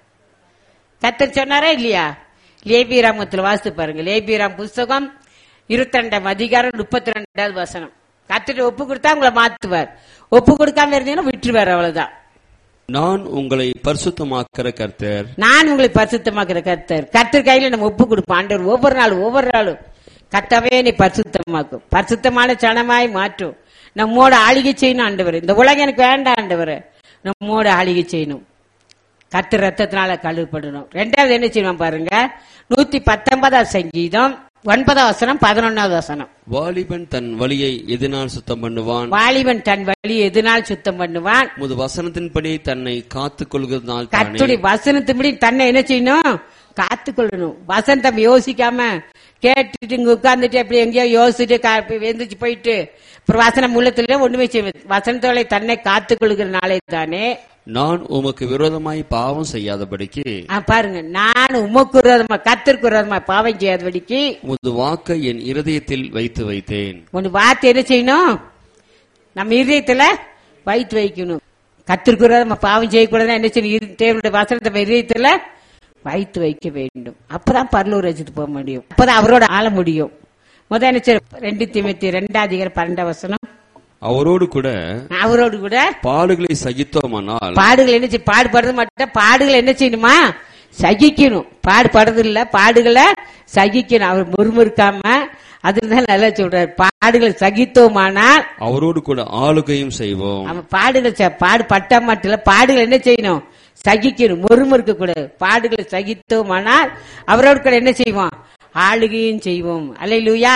A: கத்தர் சொன்னாரா இல்லையா லேபிராமத்துல வாசித்து பாருங்க லேபிராம் புஸ்தகம் இருபத்தி ரெண்டாம் அதிகாரம் முப்பத்தி ரெண்டாவது வசனம் கத்துட்டு ஒப்பு கொடுத்தா உங்களை மாத்துவார் ஒப்பு கொடுக்காம இருந்தீங்கன்னா விட்டுருவார் அவ்வளவுதான்
B: நான் உங்களை பரிசுத்தமாக்கிற கர்த்தர்
A: நான் உங்களை பரிசுத்தமாக்குற கர்த்தர் கர்த்தர் கையில நம்ம ஒப்பு கொடுப்போம் ஆண்டவர் ஒவ்வொரு நாளும் ஒவ்வொரு நாளும் கர்த்தாவே நீ பரிசுத்தமாக்கும் பரிசுத்தமான சனமாய் மாற்றும் நம்மோட ஆளிகை செய்யணும் ஆண்டவர் இந்த உலகம் எனக்கு வேண்டாம் ஆண்டவர் நம்மோட ஆளிகை செய்யணும் கத்து ரத்தத்தினால கழுவுப்படணும் ரெண்டாவது என்ன செய்வோம் பாருங்க நூத்தி பத்தொன்பதாவது சங்கீதம் ஒன்பதாம் வசனம் பதினொன்னாவது வசனம்
B: வாலிபன் தன் வழியை எதினால் சுத்தம் பண்ணுவான்
A: வாலிபன் தன் வழி எதுனால் சுத்தம் பண்ணுவான்
B: முது வசனத்தின்படி தன்னை காத்துக் கொள்கிறதுனால் தானே
A: கத்துடைய வசனத்துபடி தன்னை என்ன செய்யணும் காத்துக்கொள்ளணும் வசந்தம் யோசிக்காம கேட்டுட்டு இங்க உட்கார்ந்துட்டு அப்படி எங்கேயோ யோசிச்சுட்டு கா- எந்திரிச்சு போயிட்டு அப்புறம் வசனம் உள்ளத்துல ஒண்ணுமே செய்வது வசனத்தோட தன்னை காத்துக்கொள்கிற நாளே தானே
B: நான் உமக்கு விரோதமாய் பாவம் செய்யாதபடிக்கு
A: ஆ, பாருங்க நான் உமக்கு விரோதமா கத்திற்கு விரோதமா பாவம் செய்யாதபடிக்கு
B: முது வாக்கை என் இருதயத்தில் வைத்து வைத்தேன்
A: ஒன்று வார்த்தை என்ன செய்யணும் நம்ம இதயத்துல வைத்து வைக்கணும் கத்திற்கு நம்ம பாவம் செய்யக்கூடாதுன்னா என்ன செய்யணும் இரு- தேவனுடைய வசனத்தை நம்ம இதயத்துல வைத்து வைக்க வேண்டும் அப்பதான் பரலூர் வச்சுட்டு போக முடியும் அப்பதான் அவரோட ஆள முடியும் முதல் என்ன செய்ய ரெண்டு திமுத்தி ரெண்டாம் அதிகாரம் பன்னெண்டாம் வசனம்
B: அவரோடு கூட
A: அவரோடு கூட
B: பாடுகளை சகித்தோமானால்
A: பாடுகள் என்ன செய்ய பாடுபடுறது மட்டும் பாடுகள் என்ன செய்யணுமா சகிக்கணும் பாடுபடுறது இல்ல பாடுகளை சகிக்கணும் அவர் முறுமுறுக்காம அதுதான் நல்லா சொல்றாரு பாடுகளை சகித்தோமானால்
B: அவரோடு கூட ஆளுகையும் செய்வோம்
A: அவன் பாடுகள் ச- பாடு பட்டா மட்டும் இல்ல பாடுகள் என்ன செய்யணும் சகிக்கணும் முறுமுறுக்க கூடாது பாடுகளை சகித்தோமானால் அவரோடு கூட என்ன செய்வோம் ஆளுகையும் செய்வோம் அல்லையிலூயா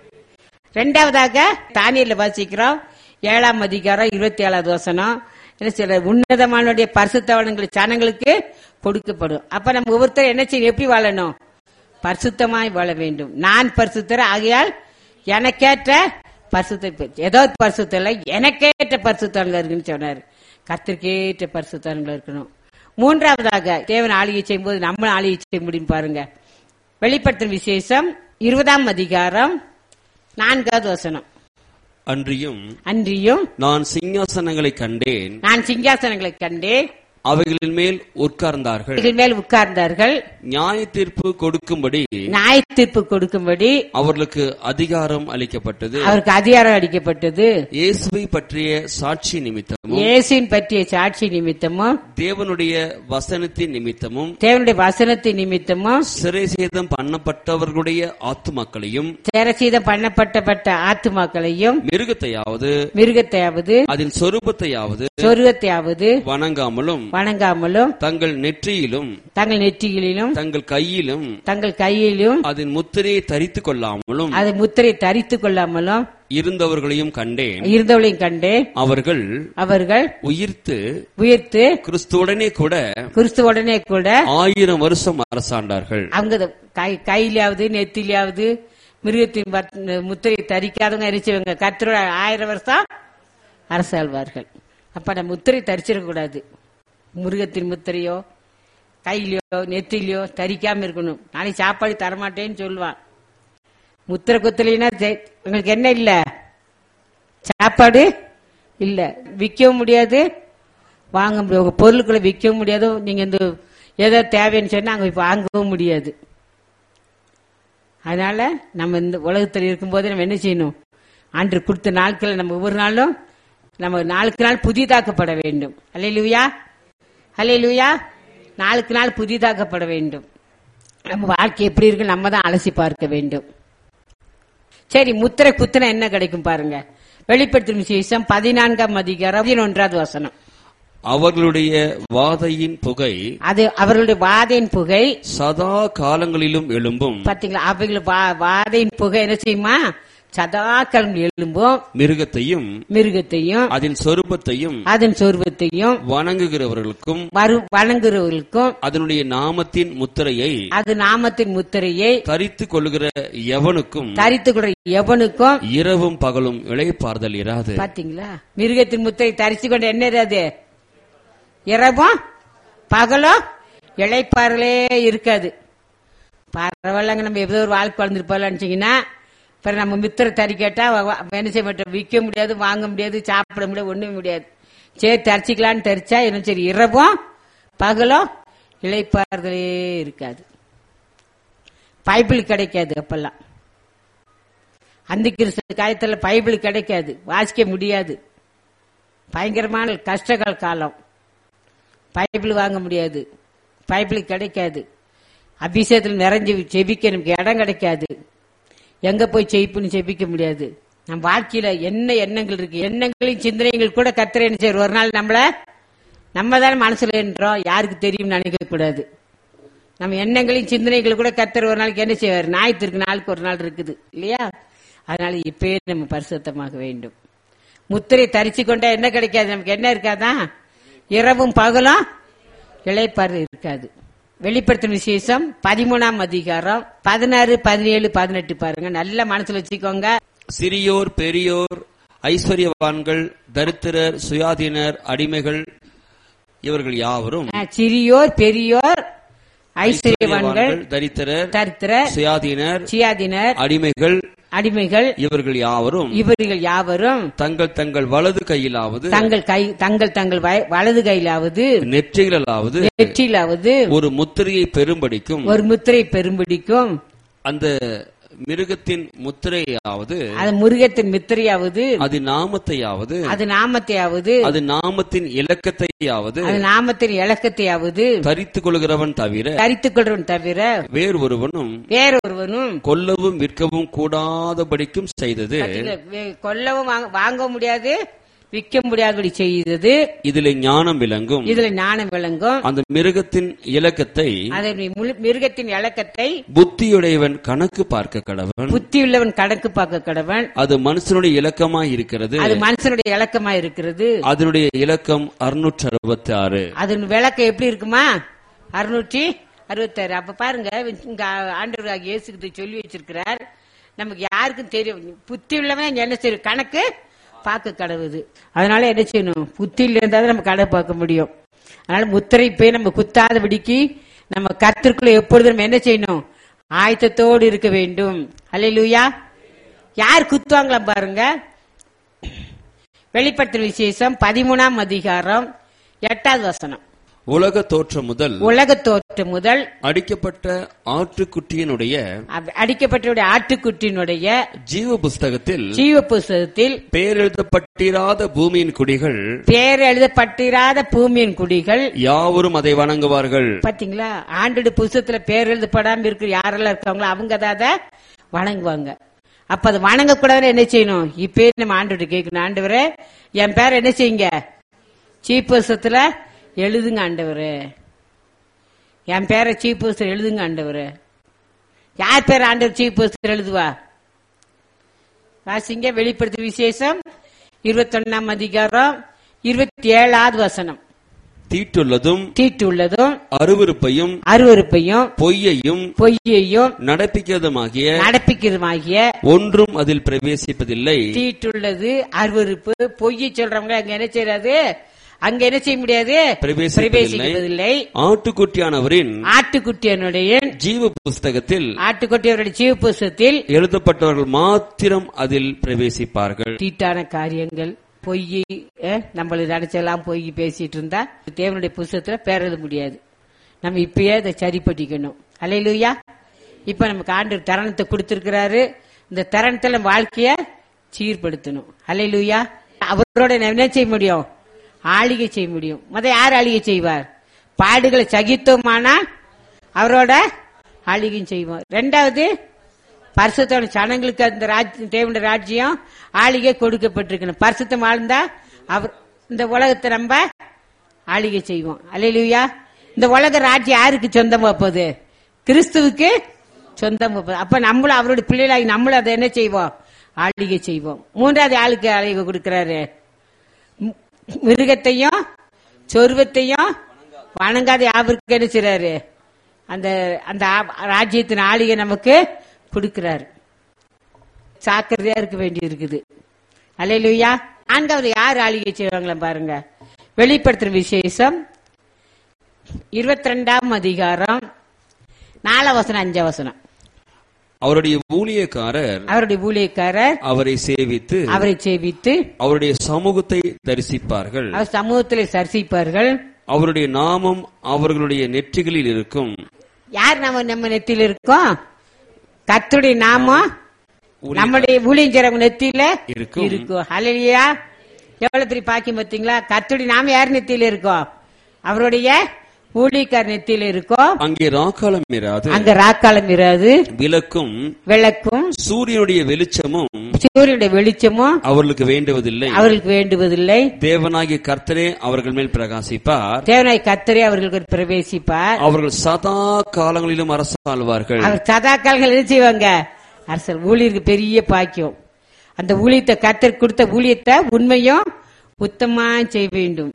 A: ரெண்டாவதாக தானியல்ல வாசிக்கிறோம் ஏழாம் அதிகாரம் இருபத்தி ஏழாவது வசனம் என்ன சொல்ற உன்னதமானுடைய பரிசுத்தவனங்கள் சனங்களுக்கு கொடுக்கப்படும் அப்ப நம்ம ஒவ்வொருத்தரும் என்ன செய்யணும் எப்படி வாழணும் பரிசுத்தமாய் வாழ வேண்டும் நான் பரிசுத்தர் ஆகையால் எனக்கேற்ற பரிசுத்த ஏதோ பரிசுத்தம் இல்லை எனக்கேற்ற பரிசுத்தவங்க இருக்குன்னு சொன்னார் கத்திற்கேற்ற பரிசுத்தவங்க இருக்கணும் மூன்றாவதாக தேவன் ஆளுகை செய்யும்போது நம்ம ஆளுகை செய்ய முடியும் பாருங்க வெளிப்படுத்தும் விசேஷம் இருபதாம் அதிகாரம் நான்காவது வசனம்
B: அன்றியும்
A: அன்றியும்
B: நான் சிங்காசனங்களை கண்டேன்
A: நான் சிங்காசனங்களை கண்டேன்
B: அவைகளின் மேல் உட்கார்ந்தார்கள்
A: இதில் மேல் உட்கார்ந்தார்கள்
B: நியாய தீர்ப்பு கொடுக்கும்படி
A: நியாய தீர்ப்பு கொடுக்கும்படி
B: அவர்களுக்கு அதிகாரம் அளிக்கப்பட்டது
A: அவருக்கு அதிகாரம் அளிக்கப்பட்டது
B: இயேசுவை பற்றிய சாட்சி நிமித்தமும்
A: இயேசுவின் பற்றிய சாட்சி நிமித்தமும்
B: தேவனுடைய வசனத்தின் நிமித்தமும்
A: தேவனுடைய வசனத்தின் நிமித்தமும்
B: சிறைசேதம் பண்ணப்பட்டவர்களுடைய ஆத்துமாக்களையும்
A: சேரசீதம் பண்ணப்பட்டப்பட்ட ஆத்துமாக்களையும்
B: மிருகத்தையாவது
A: மிருகத்தையாவது
B: அதன் சொரூபத்தையாவது
A: சொருகத்தையாவது
B: வணங்காமலும்
A: வணங்காமலும்
B: தங்கள் நெற்றியிலும்
A: தங்கள் நெற்றிகளிலும்
B: தங்கள் கையிலும்
A: தங்கள் கையிலும்
B: அதன் முத்திரையை தரித்துக் கொள்ளாமலும்
A: அதை முத்திரை தரித்துக் கொள்ளாமலும்
B: இருந்தவர்களையும் கண்டேன்
A: இருந்தவளையும் கண்டு
B: அவர்கள்
A: அவர்கள்
B: உயிர்த்து
A: உயிர்த்து
B: கிறிஸ்துவுடனே கூட
A: கிறிஸ்துவுடனே கூட
B: ஆயிரம் வருஷம் அரசாண்டார்கள்
A: அவங்க இத கை கையிலாவது நெத்திலாவது மிருகத்தின் பத்- முத்திரை தரிக்காதவங்க எரிச்சவங்க கத்தரோட ஆயிரம் வருஷம் அரசாழ்வார்கள் அப்ப நம்ம முத்திரை தரிச்சிடக் கூடாது மிருகத்தின் முத்திரையோ கையிலயோ நெத்திலையோ தரிக்காம இருக்கணும் நாளைக்கு சாப்பாடு தரமாட்டேன்னு சொல்லுவான் முத்திரை குத்தலைன்னா ஜெ- உங்களுக்கு என்ன இல்ல சாப்பாடு இல்ல விற்கவும் முடியாது வாங்க முடியாது உங்க பொருட்களை விற்கவும் முடியாது நீங்க இந்த ஏதோ தேவைன்னு சொன்னா அங்க போய் வாங்கவும் முடியாது அதனால நம்ம இந்த உலகத்தில் இருக்கும்போது நம்ம என்ன செய்யணும் அன்று கொடுத்த நாட்கள் நம்ம ஒவ்வொரு நாளும் நம்ம நாளுக்கு நாள் புதிதாக்கப்பட வேண்டும் அல்லையா அல்லையா நாளுக்கு நாள் புதிதாக்கப்பட வேண்டும் நம்ம வாழ்க்கை எப்படி இருக்கு நம்ம தான் அலசி பார்க்க வேண்டும் சரி முத்திரை குத்துனா என்ன கிடைக்கும் பாருங்க வெளிப்படுத்தும் விசேஷம் பதினான்காம் அதிகாரம் பதினொன்றாவது வசனம்
B: அவர்களுடைய வாதையின் புகை
A: அது அவர்களுடைய வாதையின் புகை
B: சதா காலங்களிலும் எழும்பும்
A: பாத்தீங்களா அவைகள் வா- வாதையின் புகை என்ன செய்யுமா சதாக்கள் எழும்பும்
B: மிருகத்தையும்
A: மிருகத்தையும்
B: அதன் சொரூபத்தையும்
A: அதன் சொருபத்தையும்
B: வணங்குகிறவர்களுக்கும்
A: வரு வணங்குறவர்களுக்கும்
B: அதனுடைய நாமத்தின் முத்திரையை
A: அது நாமத்தின் முத்திரையை
B: தரித்துக் கொள்ளுகிற எவனுக்கும்
A: தரித்துக்கிற எவனுக்கும்
B: இரவும் பகலும் இளைப்பாறுதல் இராது
A: பாத்தீங்களா மிருகத்தின் முத்திரை தரிச்சு கொண்டு என்ன அது இரவும் பகலும் இழைப்பார்களே இருக்காது பரவாயில்லங்க நம்ம ஏதோ ஒரு வாழ்க்கை வளர்ந்துருப்போம்னு நினைச்சீங்கன்னா அப்புறம் நம்ம மித்திர தறி கேட்டா வ- வ- என்ன செய்ய மாட்டோம் விற்க முடியாது வாங்க முடியாது சாப்பிட முடியாது ஒண்ணுமே முடியாது சரி தரிச்சிக்கலான்னு தரிச்சா என்ன சரி இரவும் பகலும் இழைப்பாறுதலே இருக்காது பைபிள் கிடைக்காது அப்பெல்லாம் அந்த கிறிஸ்து காலத்துல பைபிள் கிடைக்காது வாசிக்க முடியாது பயங்கரமான கஷ்டகால காலம் பைபிள் வாங்க முடியாது பைபிள் கிடைக்காது அபிஷேகத்தில் நிறைஞ்சு செபிக்க நமக்கு இடம் கிடைக்காது எங்க போய் செய்ப்புன்னு செபிக்க முடியாது நம்ம வாழ்க்கையில என்ன எண்ணங்கள் இருக்கு எண்ணங்களின் சிந்தனைகள் கூட கத்திர என்ன செய்வார் ஒரு நாள் நம்மள நம்ம தானே மனசுல என்றோம் யாருக்கு தெரியும் நினைக்க கூடாது நம்ம எண்ணங்களின் சிந்தனைகள் கூட கத்தர் ஒரு நாளைக்கு என்ன செய்வார் ஞாயிற்றுக்கு நாளுக்கு ஒரு நாள் இருக்குது இல்லையா அதனால இப்பயே நம்ம பரிசுத்தமாக வேண்டும் முத்திரை தரிச்சு கொண்டா என்ன கிடைக்காது நமக்கு என்ன இருக்காதா இரவும் பகலும் இளைப்பாறு இருக்காது வெளிப்படுத்தும் விசேஷம் பதிமூணாம் அதிகாரம் பதினாறு பதினேழு பதினெட்டு பாருங்க நல்ல மனசுல வச்சுக்கோங்க
B: சிறியோர் பெரியோர் ஐஸ்வர்யவான்கள் தரித்திரர் சுயாதீனர் அடிமைகள் இவர்கள் யாவரும்
A: அஹ், சிறியோர் பெரியோர் ஐஸ்வர்யவான்கள்
B: தரித்திரர்
A: தரித்திர
B: சுயாதீனர்
A: சியாதினர்
B: அடிமைகள்
A: அடிமைகள்
B: இவர்கள் யாவரும்
A: இவர்கள் யாவரும்
B: தங்கள் தங்கள் வலது கையிலாவது
A: தங்கள் கை தங்கள் தங்கள் வய- வலது கையிலாவது
B: நெற்றிகளாவது
A: நெற்றிலாவது
B: ஒரு முத்திரையை பெரும்படிக்கும்
A: ஒரு முத்திரை பெரும்பிடிக்கும்
B: அந்த மிருகத்தின் முத்திரையாவது
A: அது முருகத்தின் மித்திரையாவது
B: அது நாமத்தையாவது
A: அது நாமத்தையாவது
B: அது நாமத்தின் இலக்கத்தையாவது
A: அது நாமத்தின் இலக்கத்தையாவது
B: தரித்துக் கொள்கிறவன் தவிர
A: தரித்துக் கொள்றவன் தவிர
B: வேறு ஒருவனும்
A: வேறொருவனும்
B: கொல்லவும் விற்கவும் கூடாதபடிக்கும் செய்தது
A: இல்ல, வே- கொல்லவும் வாங்க- வாங்க முடியாது விற்க முடியாதபடி செய்தது
B: இதிலே ஞானம் விளங்கும்
A: இதுல ஞானம் விளங்கும்
B: அந்த மிருகத்தின் இலக்கத்தை
A: அதை முழு- மிருகத்தின் இலக்கத்தை
B: புத்தியுடையவன் கணக்கு பார்க்க கடவன்
A: புத்தி உள்ளவன் கணக்கு பார்க்க கடவன்
B: அது மனுஷனுடைய இலக்கமாய் இருக்கிறது
A: அது மனுஷனுடைய இலக்கமா இருக்கிறது
B: அதனுடைய இலக்கம் அறுநூற்று அறுபத்தி ஆறு
A: அதன் விளக்கம் எப்படி இருக்குமா அறுநூற்றி அறுபத்தாறு அப்ப பாருங்க இங்க ஆண்டவராக இயேசுக்கு சொல்லி வச்சிருக்கிறார் நமக்கு யாருக்கும் தெரியும் புத்தி உள்ளவன் என்ன செய்யும் கணக்கு பார்க்க கடவுது அதனால என்ன செய்யணும் புத்தியில இருந்தா தான் நம்ம கணக்கு பார்க்க முடியும் அதனால முத்திரை போய் நம்ம குத்தாதபடிக்கு நம்ம கத்திற்குள்ள எப்பொழுதும் நம்ம என்ன செய்யணும் ஆயத்தத்தோடு இருக்க வேண்டும் அல்லேலூயா யார் குத்துவாங்களா பாருங்க வெளிப்படுத்தல் விசேஷம் பதிமூணாம் அதிகாரம் எட்டாவது வசனம்
B: உலக தோற்றம் முதல்
A: உலக தோற்று முதல்
B: அடிக்கப்பட்ட ஆட்டுக்குட்டியினுடைய
A: அப்- அடிக்கப்பட்டவருடைய ஆட்டுக்குட்டியினுடைய
B: ஜீவ புஸ்தகத்தில்
A: ஜீவ புஸ்தகத்தில்
B: பேரெழுதப்பட்டிராத பூமியின் குடிகள்
A: பேர் எழுதப்பட்டிராத பூமியின் குடிகள்
B: யாவரும் அதை வணங்குவார்கள்
A: பாத்தீங்களா ஆண்டோட புஸ்தகத்துல பேர் எழுதப்படாம இருக்கு யாரெல்லாம் இருக்காங்களோ அவங்க தான் அதை வணங்குவாங்க அப்ப அது வணங்கக்கூடாதுன்னு என்ன செய்யணும் இப்பே நம்ம ஆண்டோட கேட்கணும் ஆண்டவரே என் பேர் என்ன செய்யுங்க சீப் புஸ்தகத்துல எழுதுங்க ஆண்டவரே என் பேரை சீப் புஸ்தகம் எழுதுங்க ஆண்டவரே யார் பேர் ஆண்டவர் சீப் புஸ்தகம் எழுதுவா வாசிங்க வெளிப்படுத்த விசேஷம் இருபத்தொன்னாம் அதிகாரம் இருபத்தி ஏழாவது வசனம்
B: தீட்டுள்ளதும்
A: தீட்டுள்ளதும்
B: அருவருப்பையும்
A: அருவருப்பையும்
B: பொய்யையும்
A: பொய்யையும்
B: நடப்பிக்கிறதுமாகிய
A: நடப்பிக்கிறதுமாகிய
B: ஒன்றும் அதில் பிரவேசிப்பதில்லை
A: தீட்டுள்ளது அருவருப்பு பொய்யை சொல்றவங்க அங்க என்ன செய்யறாது அங்க என்ன செய்ய முடியாது
B: பிரவேசிப்பதில்லை.
A: பிரவேசிப்பதில்லை
B: ஆட்டுக்குட்டியானவரின்
A: ஆட்டுக்குட்டியனுடைய
B: ஜீவ புஸ்தகத்தில்
A: ஆட்டுக்குட்டியவருடைய ஜீவ புஸ்தகத்தில்
B: எழுதப்பட்டவர்கள் மாத்திரம் அதில் பிரவேசிப்பார்கள்
A: தீட்டான காரியங்கள் பொய் நம்மள நினைச்செல்லாம் பொய் பேசிட்டு இருந்தா தேவனுடைய புஸ்தகத்துல பேர் எழுத முடியாது நம்ம இப்பயே அதை சரிப்பட்டிக்கணும் அலையிலுயா இப்ப நமக்கு ஆண்டு தருணத்தை கொடுத்திருக்கிறாரு இந்த தருணத்துல நம்ம வாழ்க்கைய சீர்படுத்தணும் அலையிலுயா அவரோட நம்ம என்ன செய்ய முடியும் ஆளிகை செய்ய முடியும் முத யார் ஆளிகை செய்வார் பாடுகளை சகித்தோமானா அவரோட ஆளிகையும் செய்வோம் ரெண்டாவது பரிசுத்தோட சனங்களுக்கு அந்த ராஜ்யம் தேவனுடைய ராஜ்யம் ஆளிகை கொடுக்கப்பட்டிருக்கணும் பரிசுத்தம் வாழ்ந்தா அவர் இந்த உலகத்தை நம்ம ஆளிகை செய்வோம் அல்லையா இந்த உலக ராஜ்யம் யாருக்கு சொந்தமா போகுது கிறிஸ்துவுக்கு சொந்தமா போகுது அப்ப நம்மளும் அவருடைய பிள்ளைகளாகி நம்மளும் அதை என்ன செய்வோம் ஆளிகை செய்வோம் மூன்றாவது ஆளுக்கு ஆளிகை கொடுக்கிறாரு மி- மிருகத்தையும் சொருவத்தையும் வணங்காத யாவருக்கு என்ன செய்றாரு அந்த அந்த ஆ- ராஜ்யத்தின் ஆளிகை நமக்கு கொடுக்கிறாரு சாக்கிரதையா இருக்க வேண்டி இருக்குது அல்லையா நான்காவது யார் ஆளிகை செய்வாங்களா பாருங்க வெளிப்படுத்துற விசேஷம் இருபத்தி ரெண்டாம் அதிகாரம் நாலாம் வசனம் அஞ்சாம் வசனம்
B: அவருடைய ஊழியக்காரர்
A: அவருடைய ஊழியக்காரர்
B: அவரை சேவித்து
A: அவரை சேவித்து
B: அவருடைய சமூகத்தை தரிசிப்பார்கள்
A: அவர் சமூகத்தில் சரிசிப்பார்கள்
B: அவருடைய நாமம் அவர்களுடைய நெற்றிகளில் இருக்கும்
A: யார் நம்ம நம்ம நெத்தியில இருக்கோம் கர்த்தருடைய நாமம் நம்முடைய ஊழியஞ்சரவங்க நெத்தியில
B: இருக்கும்.
A: இருக்கும் ஹalleluya எவ்வளவு பெரிய பாக்கியம் பார்த்தீங்களா கர்த்தருடைய நாம யார் நெத்தியில இருக்கோம் அவருடைய ஊழியக்கார் நெத்தியில இருக்கோம்
B: அங்கே ராக்காலம் இராது
A: அங்க ராக்காலம் இராது
B: விளக்கும்
A: விளக்கும்
B: சூரியனுடைய வெளிச்சமும்
A: சூரியனுடைய வெளிச்சமும்
B: அவர்களுக்கு வேண்டுவதில்லை
A: அவர்களுக்கு வேண்டுவதில்லை
B: தேவனாகிய கர்த்தரே அவர்கள் மேல் பிரகாசிப்பார்
A: தேவனாய் கர்த்தரே அவர்களுக்கு பிரவேசிப்பார்
B: அவர்கள் சதா காலங்களிலும் அரசாழ்வார்கள்
A: அவர் சதாக்கால்கள் என்ன செய்வாங்க அரசர் ஊழியருக்கு பெரிய பாக்கியம் அந்த ஊழியத்தை கத்தர் கொடுத்த ஊழியத்தை உண்மையும் உத்தமா செய்ய வேண்டும்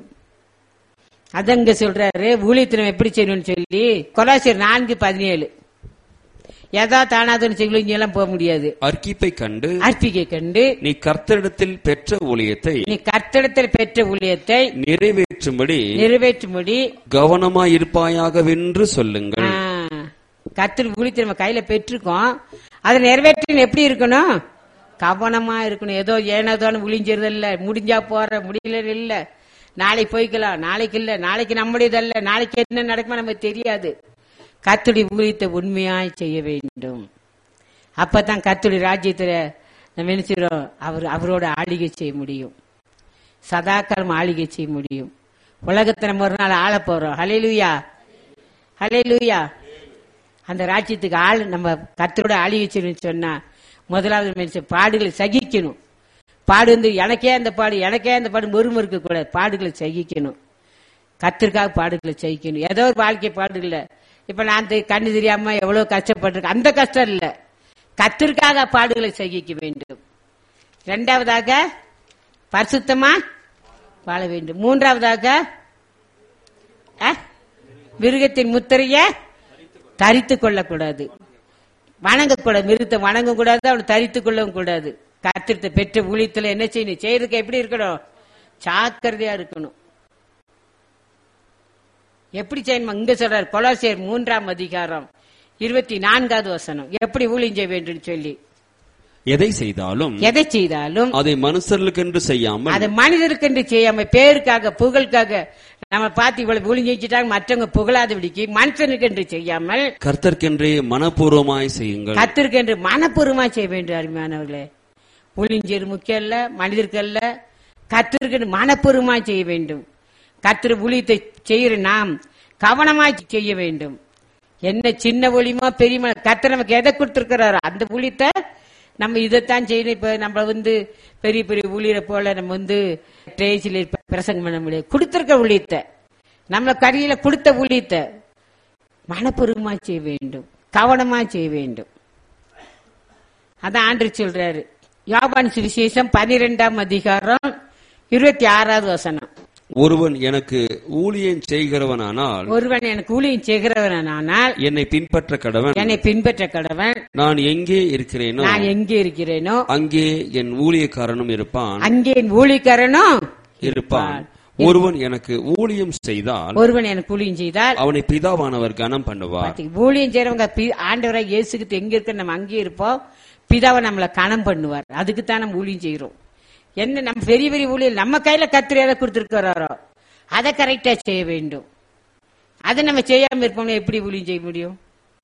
A: அதங்க சொல்றாரு ஊழியத்தை நம்ம எப்படி செய்யணும்னு சொல்லி கொலாசியர் நான்கு பதினேழு எதா தானாதுன்னு சொல்லி இங்க எல்லாம் போக முடியாது
B: அர்க்கிப்பை கண்டு
A: அர்ப்பிகை கண்டு
B: நீ கர்த்தரிடத்தில் பெற்ற ஊழியத்தை
A: நீ கர்த்தடத்தில் பெற்ற ஊழியத்தை
B: நிறைவேற்றும்படி
A: நிறைவேற்றும்படி
B: கவனமாயிருப்பாயாகவென்று சொல்லுங்கள்
A: கத்திரி ஊழியத்தை நம்ம கையில பெற்றிருக்கோம் அதை நிறைவேற்ற எப்படி இருக்கணும் கவனமா இருக்கணும் ஏதோ ஏனதோன்னு விழிஞ்சிருது இல்ல முடிஞ்சா போற முடியல இல்ல நாளைக்கு போய்க்கலாம் நாளைக்கு இல்ல நாளைக்கு நம்முடையதல்ல நாளைக்கு என்ன நடக்குமோ நமக்கு தெரியாது கத்துடைய ஊழியத்தை உண்மையாய் செய்ய வேண்டும் அப்பதான் கர்த்தருடைய ராஜ்யத்துல நம்ம என்ன செய்றோம் அவர் அவரோட ஆளுகை செய்ய முடியும் சதாக்காலம் ஆளுகை செய்ய முடியும் உலகத்தை நம்ம ஒரு நாள் ஆள போறோம் ஹalleluya ஹalleluya அந்த ராஜ்யத்துக்கு ஆள் நம்ம கர்த்தரோட ஆளுகை செய்யணும்னு சொன்னா முதலாவது மனுஷன் பாடுகளை சகிக்கணும் பாடு வந்து எனக்கே அந்த பாடு எனக்கே அந்த பாடு மறுமறுக்க கூடாது பாடுகளை சகிக்கணும் கத்திற்காக பாடுகளை சகிக்கணும் ஏதோ ஒரு வாழ்க்கை பாடு இல்ல இப்ப நான் தெ- கண்ணு தெரியாம எவ்வளவு கஷ்டப்பட்டிருக்கேன் அந்த கஷ்டம் இல்ல கத்திற்காக பாடுகளை சகிக்க வேண்டும் இரண்டாவதாக பரிசுத்தமா வாழ வேண்டும் மூன்றாவதாக அஹ், மிருகத்தின் முத்திரைய தரித்துக் கொள்ளக்கூடாது வணங்கக்கூடாது மிருகத்தை வணங்க கூடாது அவனை தரித்துக் கொள்ளவும் கூடாது கத்திரத்தை பெற்ற ஊழியத்துல என்ன செய்யணும் செய்யறதுக்கு எப்படி இருக்கணும் ஜாக்கிரதையா இருக்கணும் எப்படி செய்யணும் இங்க சொல்றாரு கொலாசியர் மூன்றாம் அதிகாரம் இருபத்தி நான்காவது வசனம் எப்படி ஊழியம் செய்ய வேண்டும் சொல்லி
B: எதை செய்தாலும்
A: எதை செய்தாலும்
B: அதை மனுஷர்களுக்கென்று செய்யாமல்
A: அது மனிதருக்கென்று செய்யாம பேருக்காக புகழுக்காக நம்ம பார்த்து இவ்வளவு ஊழியம் செஞ்சுட்டாங்க மற்றவங்க புகழாத விடிக்கு மனுஷனுக்கென்று செய்யாமல்
B: கர்த்தர்க்கென்றே மனப்பூர்வமாய் செய்யுங்கள்
A: கத்திருக்கென்று மனப்பூர்வமா செய்ய வேண்டும் அருமையானவர்களே ஊழியர் முக்கியம் இல்ல மனிதருக்கு அல்ல கத்திருக்கென்று மனப்பூர்வமா செய்ய வேண்டும் கத்திர ஊழியத்தை செய்கிற நாம் கவனமாய் செய்ய வேண்டும் என்ன சின்ன ஒளியுமோ பெரிய கத்திர நமக்கு எதை கொடுத்திருக்கிறாரோ அந்த ஊழியத்தை நம்ம இதைத்தான் செய்யணும் இப்ப நம்ம வந்து பெரிய பெரிய ஊழியரை போல நம்ம வந்து ஸ்டேஜில் பிரசங்கம் பண்ண முடியாது கொடுத்திருக்க ஊழியத்தை நம்ம கரையில கொடுத்த ஊழியத்தை மனப்பூர்வமா செய்ய வேண்டும் கவனமா செய்ய வேண்டும் அதான் ஆண்டு சொல்றாரு யோபான் சுவிசேஷம் பனிரெண்டாம் அதிகாரம் இருபத்தி ஆறாவது வசனம்
B: ஒருவன் எனக்கு ஊழியம் செய்கிறவனானால்
A: ஒருவன் எனக்கு ஊழியம் செய்கிறவனானால்
B: என்னை பின்பற்ற கடவன்
A: என்னை பின்பற்ற கடவன்
B: நான் எங்கே இருக்கிறேனோ
A: நான் எங்கே இருக்கிறேனோ
B: அங்கே என் ஊழியக்காரனும் இருப்பான்
A: அங்கே என் ஊழியக்காரனும்
B: இருப்பான் ஒருவன் எனக்கு ஊழியம் செய்தால்
A: ஒருவன் எனக்கு ஊழியம் செய்தால்
B: அவனை பிதாவானவர் கனம் பண்ணுவார்
A: பாத்தீங்க, ஊழியம் செய்யறவங்க பி- ஆண்டவராக இயேசுக்கு எங்க இருக்க நம்ம அங்கேயே இருப்போம் பிதாவை நம்மளை கணம் பண்ணுவார் அதுக்கு தான் நம்ம ஊழியம் செய்யறோம் என்ன நம்ம பெரிய பெரிய ஊழியம் நம்ம கையில கத்திரி எதை கொடுத்துருக்கிறாரோ அதை கரெக்டா செய்ய வேண்டும் அதை நம்ம செய்யாம இருப்போம்னா எப்படி ஊழியம் செய்ய முடியும்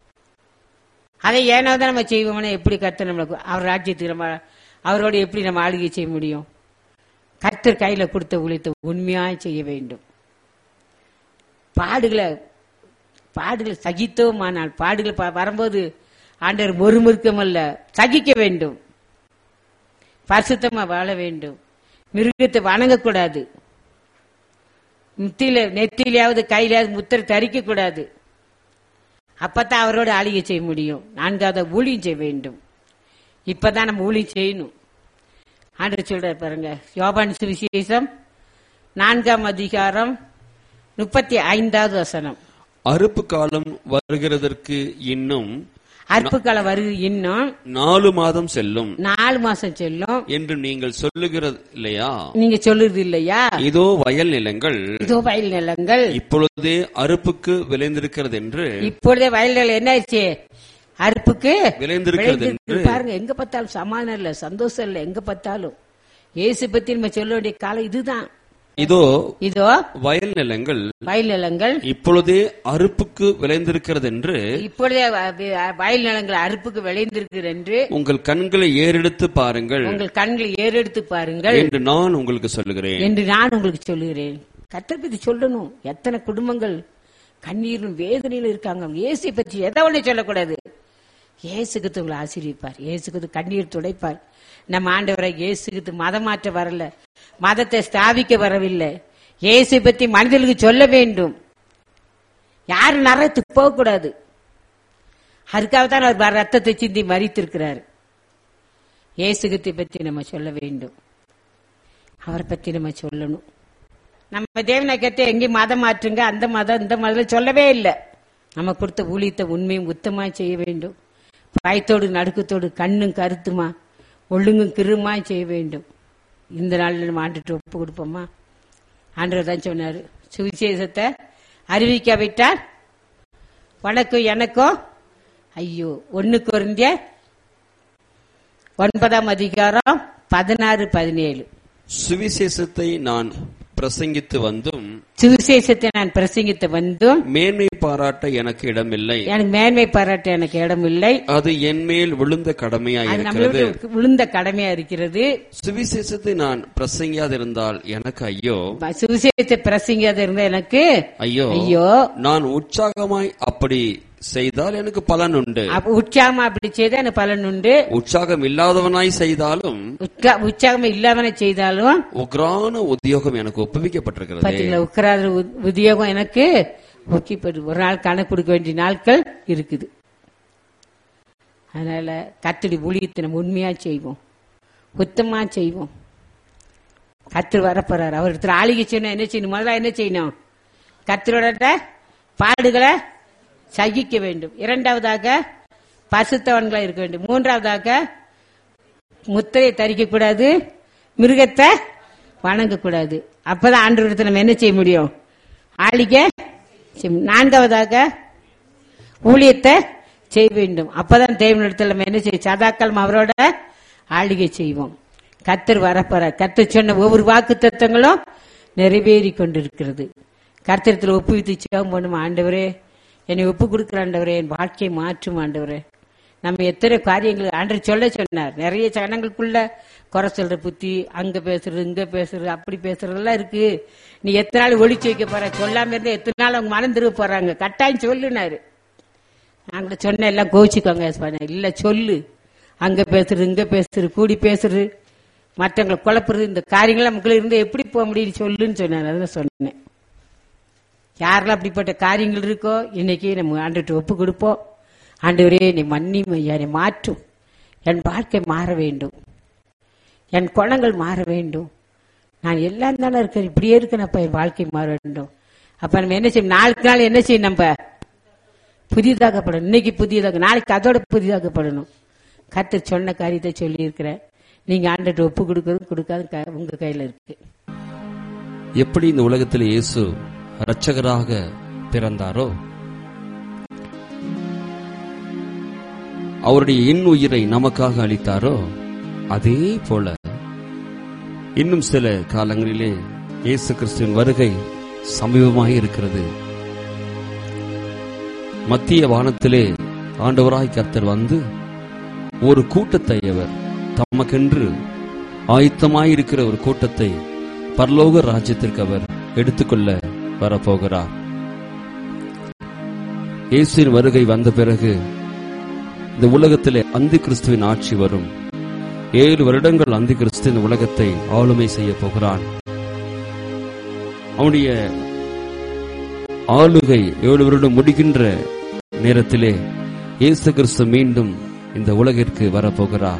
A: அதை ஏனோ தான் நம்ம செய்வோம்னா எப்படி கர்த்தர் நம்மளுக்கு அவர் ராஜ்யத்துக்கு நம்ம அவரோட எப்படி நம்ம ஆளுகை செய்ய முடியும் கர்த்தர் கையில கொடுத்த ஊழியத்தை உண்மையாய் செய்ய வேண்டும் பாடுகளை பாடுகளை சகித்தோமானால் பாடுகள் ப- வரும்போது ஆண்டவர் முறுமுறுக்கம் அல்ல சகிக்க வேண்டும் பரிசுத்தமா வாழ வேண்டும் மிருகத்தை வணங்கக்கூடாது முத்தியில நெத்தியிலாவது கையிலாவது முத்திரை தரிக்க கூடாது அப்பதான் அவரோட ஆளுகை செய்ய முடியும் நான்காவது ஊழியம் செய்ய வேண்டும் இப்பதான் நம்ம ஊழியம் செய்யணும் ஆண்டவர் சொல்றார் பாருங்க யோபான் சுவிசேஷம் நான்காம் அதிகாரம் முப்பத்தி ஐந்தாவது வசனம்
B: அறுப்பு காலம் வருகிறதற்கு இன்னும்
A: அற்புக்களை வருது இன்னும்
B: நாலு மாதம் செல்லும்
A: நாலு மாசம் செல்லும்
B: என்று நீங்கள் சொல்லுகிறது இல்லையா
A: நீங்க சொல்லுறது இல்லையா
B: இதோ வயல் நிலங்கள்
A: இதோ வயல் நிலங்கள்
B: இப்பொழுதே அறுப்புக்கு விளைந்திருக்கிறது என்று
A: இப்பொழுதே வயல் நிலம் என்ன ஆயிடுச்சு அறுப்புக்கு
B: விளைந்திருக்கிறது
A: விளைந்திருக்கு.
B: என்று
A: பாருங்க எங்க பார்த்தாலும் சமாதானம் இல்ல சந்தோஷம் இல்ல எங்க பார்த்தாலும் இயேசு பத்தி நம்ம சொல்ல வேண்டிய காலம் இதுதான்
B: இதோ
A: இதோ
B: வயல் நிலங்கள்
A: வயல் நிலங்கள்
B: இப்பொழுதே அறுப்புக்கு விளைந்திருக்கிறது என்று
A: இப்பொழுதே வ- வ- வயல் நிலங்கள் அறுப்புக்கு விளைந்திருக்கிறது என்று
B: உங்கள் கண்களை ஏறெடுத்து பாருங்கள்
A: உங்கள் கண்களை ஏறெடுத்து பாருங்கள்
B: என்று நான் உங்களுக்கு சொல்லுகிறேன்
A: என்று நான் உங்களுக்கு சொல்லுகிறேன் கத்தர் பத்தி சொல்லணும் எத்தனை குடும்பங்கள் கண்ணீரும் வேதனையிலும் இருக்காங்க இயேசு பற்றி எதை ஒண்ணு சொல்லக்கூடாது இயேசுக்கு உங்களை ஆசீர்விப்பார் இயேசுக்கு கண்ணீர் துடைப்பார் நம்ம ஆண்டவரை இயேசுக்கு மதம் மாற்ற வரல மதத்தை ஸ்தாபிக்க வரவில்லை இயேசு பத்தி மனிதர்களுக்கு சொல்ல வேண்டும் யாரும் நரத்துக்கு போகக்கூடாது அதுக்காகத்தான் அவர் ரத்தத்தை சிந்தி மறித்திருக்கிறார் இயேசுகத்தை பத்தி நம்ம சொல்ல வேண்டும் அவரை பத்தி நம்ம சொல்லணும் நம்ம தேவனை கேட்டு எங்கேயும் மதம் மாற்றுங்க அந்த மதம் இந்த மதம் சொல்லவே இல்லை நம்ம கொடுத்த ஊழியத்தை உண்மையும் உத்தமா செய்ய வேண்டும் பயத்தோடு நடுக்கத்தோடு கண்ணும் கருத்துமா ஒழுங்கும் கிருமா செய்ய வேண்டும் இந்த நாளில் நம்ம ஆண்டுட்டு ஒப்பு கொடுப்போமா ஆண்டவர் தான் சொன்னாரு சுவிசேஷத்தை அறிவிக்காவிட்டால் உனக்கும் எனக்கும் ஐயோ ஒன்னு குறைந்த ஒன்பதாம் அதிகாரம் பதினாறு பதினேழு
B: சுவிசேஷத்தை நான் பிரசங்கித்து வந்தும்
A: சுவிசேஷத்தை நான் பிரசங்கித்து வந்தும்
B: மேன்மை பாராட்ட எனக்கு இடமில்லை
A: எனக்கு மேன்மை பாராட்ட எனக்கு இடம் இல்லை
B: அது என் மேல் விழுந்த கடமையாய்
A: அது
B: இருக்கிறது
A: நம்மளுடைய விழுந்த கடமையா இருக்கிறது
B: சுவிசேஷத்தை நான் பிரசங்கியாதிருந்தால் எனக்கு ஐயோ
A: சுவிசேஷத்தை பிரசங்காத இருந்த எனக்கு
B: ஐயோ
A: ஐயோ
B: நான் உற்சாகமாய் அப்படி செய்தால் எனக்கு பலன் உண்டு
A: அப்ப உற்சாகமா அப்படி செய்தா எனக்கு பலன் உண்டு
B: உற்சாகம் இல்லாதவனாய் செய்தாலும்
A: உற்சா- உற்சாகமா இல்லாமன செய்தாலும்
B: உக்ரான உத்தியோகம் எனக்கு ஒப்புவிக்கப்பட்டிருக்கிறது
A: பாத்தீங்களா உட்கார உத்தியோகம் எனக்கு ஒக்கிப்படு ஒரு நாள் கணக்கு கொடுக்க வேண்டிய நாட்கள் இருக்குது அதனால கத்தடி ஊழியத்தை நம்ம உண்மையா செய்வோம் உத்தமா செய்வோம் கத்தர் வரப்போறாரு அவர் இடத்துல ஆளிகை செய்யணும் என்ன செய்யணும் முதல்ல என்ன செய்யணும் கத்தரோட பாடுகளை சகிக்க வேண்டும் இரண்டாவதாக பசுத்தவன்களா இருக்க வேண்டும் மூன்றாவதாக முத்திரையை தரிக்க கூடாது மிருகத்தை வணங்கக்கூடாது அப்பதான் ஆண்டு நம்ம என்ன செய்ய முடியும் ஆளிக நான்காவதாக ஊழியத்தை செய்ய வேண்டும் அப்பதான் தேவனிடத்தில் நம்ம என்ன செய்யும் சதாக்காலம் அவரோட ஆளிகை செய்வோம் கத்தர் வரப்போற கத்தர் சொன்ன ஒவ்வொரு வாக்கு தத்துவங்களும் நிறைவேறி கொண்டிருக்கிறது கர்த்தரத்தில் ஒப்புவித்து சிவம் பண்ணும் ஆண்டவரே என்னை ஒப்பு கொடுக்குற ஆண்டவரே என் வாழ்க்கையை மாற்றும் ஆண்டவரே நம்ம எத்தனை காரியங்கள் ஆண்டவர் சொல்ல சொன்னார் நிறைய ஜனங்களுக்குள்ள குறை சொல்ற புத்தி அங்க பேசுறது இங்க பேசுறது அப்படி பேசுறதெல்லாம் இருக்கு நீ எத்தனை நாள் ஒழிச்சு வைக்க போற சொல்லாம இருந்தா எத்தனை நாள் அவங்க மனம் திரும்ப போறாங்க கட்டாயம் சொல்லுனாரு நான் கூட சொன்ன எல்லாம் கோச்சிக்கோங்க சொன்னேன் இல்ல சொல்லு அங்க பேசுறது இங்க பேசுறது கூடி பேசுறது மற்றவங்களை குழப்புறது இந்த காரியங்கள் நமக்குள்ள இருந்து எப்படி போக முடியும் சொல்லுன்னு சொன்னார் அதான் சொன்னேன் யாரெல்லாம் அப்படிப்பட்ட காரியங்கள் இருக்கோ இன்னைக்கு நம்ம ஆண்டுகிட்ட ஒப்பு கொடுப்போம் ஆண்டவரே நீ மன்னி ஐயா நீ மாற்றும் என் வாழ்க்கை மாற வேண்டும் என் குணங்கள் மாற வேண்டும் நான் எல்லாம் தானே இருக்கேன் இப்படியே இருக்கேனப்பா என் வாழ்க்கை மாற வேண்டும் அப்ப நம்ம என்ன செய்யணும் நாளுக்கு நாள் என்ன செய்யணும் நம்ம புதிதாக்கப்படணும் இன்னைக்கு புதியதாக நாளைக்கு அதோட புதிதாக்கப்படணும் கத்து சொன்ன காரியத்தை சொல்லி இருக்கிறேன் நீங்க ஆண்டுகிட்ட ஒப்பு கொடுக்கறது கொடுக்காது க- உங்க கையில இருக்கு
B: எப்படி இந்த உலகத்தில் இயேசு இரட்சகராக பிறந்தாரோ அவருடைய இன் உயிரை நமக்காக அளித்தாரோ அதே போல இன்னும் சில காலங்களிலே இயேசு கிறிஸ்துவின் வருகை சமீபமாக இருக்கிறது மத்திய வானத்திலே ஆண்டவராய் கர்த்தர் வந்து ஒரு கூட்டத்தை அவர் தமக்கென்று ஆயத்தமாயிருக்கிற ஒரு கூட்டத்தை பரலோக ராஜ்யத்திற்கு அவர் எடுத்துக்கொள்ள வரப்போகிறார் இயேசுவின் வருகை வந்த பிறகு இந்த உலகத்திலே அந்தி கிறிஸ்துவின் ஆட்சி வரும் ஏழு வருடங்கள் அந்தி கிறிஸ்து இந்த உலகத்தை ஆளுமை செய்ய போகிறான் அவனுடைய ஆளுகை ஏழு வருடம் முடிகின்ற நேரத்திலே இயேசு கிறிஸ்து மீண்டும் இந்த உலகிற்கு வரப்போகிறார்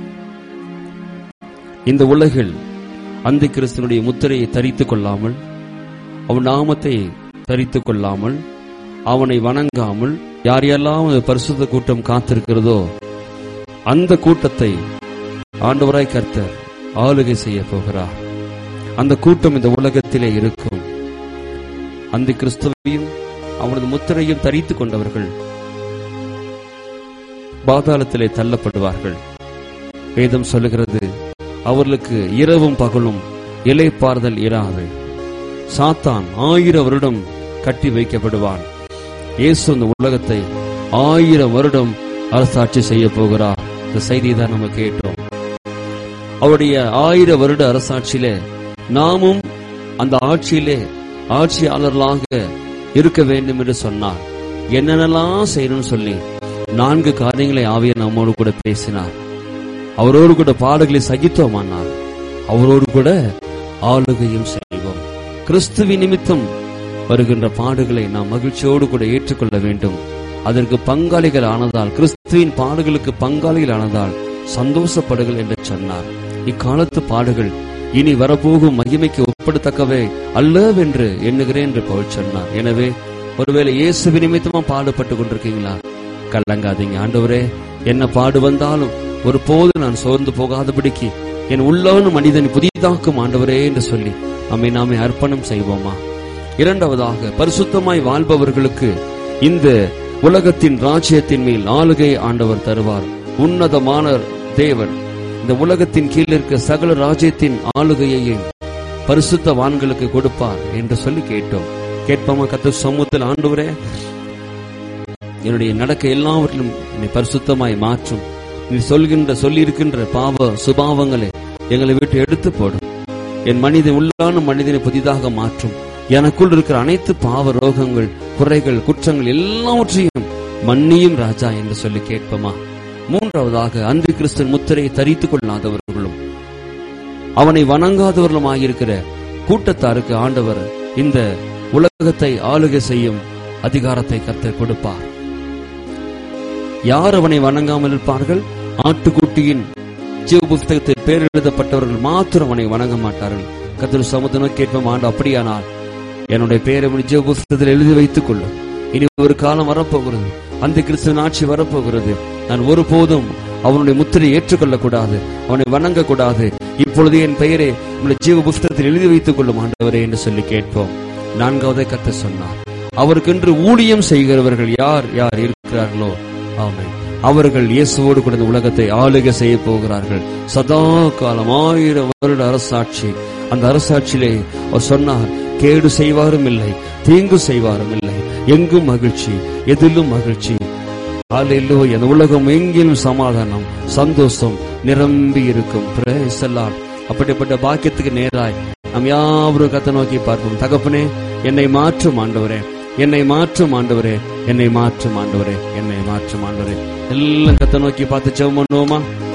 B: இந்த உலகில் அந்த கிறிஸ்தனுடைய முத்திரையை தரித்துக் கொள்ளாமல் அவன் நாமத்தை தரித்துக் கொள்ளாமல் அவனை வணங்காமல் யார் யாரெல்லாம் அந்த பரிசுத்த கூட்டம் காத்திருக்கிறதோ அந்த கூட்டத்தை ஆண்டவராய் கர்த்தர் ஆளுகை செய்ய போகிறார் அந்த கூட்டம் இந்த உலகத்திலே இருக்கும் அந்த கிறிஸ்துவையும் அவனது முத்திரையும் தரித்துக் கொண்டவர்கள் பாதாளத்திலே தள்ளப்படுவார்கள் வேதம் சொல்லுகிறது அவர்களுக்கு இரவும் பகலும் இலைப்பாறுதல் இராது சாத்தான் ஆயிரம் வருடம் கட்டி வைக்கப்படுவான் இயேசு இந்த உலகத்தை ஆயிரம் வருடம் அரசாட்சி செய்ய போகிறார் இந்த செய்தியை தான் நம்ம கேட்டோம் அவருடைய ஆயிரம் வருட அரசாட்சியிலே நாமும் அந்த ஆட்சியிலே ஆட்சியாளர்களாக இருக்க வேண்டும் என்று சொன்னார் என்னென்னலாம் செய்யணும்னு சொல்லி நான்கு காரியங்களை ஆவிய நம்மோடு கூட பேசினார் அவரோடு கூட பாடுகளை சகித்தோமானார் அவரோடு கூட ஆளுகையும் செய்வோம் கிறிஸ்துவி நிமித்தம் வருகின்ற பாடுகளை நாம் மகிழ்ச்சியோடு கூட ஏற்றுக்கொள்ள வேண்டும் அதற்கு பங்காளிகள் ஆனதால் கிறிஸ்துவின் பாடுகளுக்கு பங்காளிகள் ஆனதால் சந்தோஷப்படுகள் என்று சொன்னார் இக்காலத்து பாடுகள் இனி வரப்போகும் மகிமைக்கு ஒப்பிடத்தக்கவே அல்லவென்று எண்ணுகிறேன் என்று பவுல் சொன்னார் எனவே ஒருவேளை இயேசு நிமித்தமா பாடுபட்டு கொண்டிருக்கீங்களா கலங்காதீங்க ஆண்டவரே என்ன பாடு வந்தாலும் ஒரு போது நான் சோர்ந்து போகாதபடிக்கு என் உள்ளான மனிதன் புதிதாக்கும் ஆண்டவரே என்று சொல்லி நம்மை நாமே அர்ப்பணம் செய்வோமா இரண்டாவதாக பரிசுத்தமாய் வாழ்பவர்களுக்கு இந்த உலகத்தின் ராஜ்யத்தின் மேல் ஆளுகை ஆண்டவர் தருவார் உன்னதமான தேவன் இந்த உலகத்தின் கீழ் இருக்க சகல ராஜ்யத்தின் ஆளுகையையும் பரிசுத்தவான்களுக்கு கொடுப்பார் என்று சொல்லி கேட்டோம் கேட்போமா கத்த சமூகத்தில் ஆண்டவரே என்னுடைய நடக்க எல்லாவற்றிலும் என்னை பரிசுத்தமாய் மாற்றும் நீ சொல்கின்ற சொல்லியிருக்கின்ற பாவ சுபாவங்களை எங்களை விட்டு எடுத்து போடும் என் மனிதன் உள்ளான மனிதனை புதிதாக மாற்றும் எனக்குள் இருக்கிற அனைத்து பாவ ரோகங்கள் குறைகள் குற்றங்கள் எல்லாவற்றையும் மன்னியும் ராஜா என்று சொல்லி கேட்போமா மூன்றாவதாக அன்று கிறிஸ்தன் முத்திரையை தரித்துக் கொள்ளாதவர்களும் அவனை வணங்காதவர்களும் ஆகியிருக்கிற கூட்டத்தாருக்கு ஆண்டவர் இந்த உலகத்தை ஆளுகை செய்யும் அதிகாரத்தை கர்த்தர் கொடுப்பார் யார் அவனை வணங்காமல் இருப்பார்கள் ஆட்டுக்குட்டியின் ஜீவ புஸ்தகத்தில் பேர் எழுதப்பட்டவர்கள் மாத்திரம் அவனை வணங்க மாட்டார்கள் கத்திர சமுதனம் கேட்போம் ஆண்டு அப்படியானால் என்னுடைய பெயரை உன் ஜீவ புஸ்தகத்தில் எழுதி வைத்துக் கொள்ளும் இனி ஒரு காலம் வரப்போகிறது அந்த கிறிஸ்துவன் ஆட்சி வரப்போகிறது நான் ஒருபோதும் அவனுடைய முத்திரை ஏற்றுக்கொள்ளக் கூடாது அவனை வணங்க கூடாது இப்பொழுது என் பெயரை உங்களுடைய ஜீவ புஸ்தகத்தில் எழுதி வைத்துக் கொள்ளும் ஆண்டவரே என்று சொல்லி கேட்போம் நான்காவதை கத்த சொன்னார் அவருக்கென்று ஊழியம் செய்கிறவர்கள் யார் யார் இருக்கிறார்களோ ஆமென் அவர்கள் இயேசுவோடு கூட இந்த உலகத்தை ஆளுகை செய்ய போகிறார்கள் சதா காலம் ஆயிரம் வருட அரசாட்சி அந்த அரசாட்சியிலே அவர் சொன்னார் கேடு செய்வாரும் இல்லை தீங்கு செய்வாரும் இல்லை எங்கும் மகிழ்ச்சி எதிலும் மகிழ்ச்சி ஹalleluya இந்த உலகம் எங்கிலும் சமாதானம் சந்தோஷம் நிரம்பி இருக்கும் Praise the Lord. அப்படிப்பட்ட பாக்கியத்துக்கு நேராய் நாம் யாவரும் கத்த நோக்கி பார்ப்போம் தகப்பனே என்னை மாற்றும் ஆண்டவரே என்னை மாற்றும் ஆண்டவரே என்னை மாற்றும் ஆண்டவரே என்னை மாற்றும் ஆண்டவரே எல்லாம் கத்த நோக்கி பார்த்து ஜெபம் பண்ணுவோமா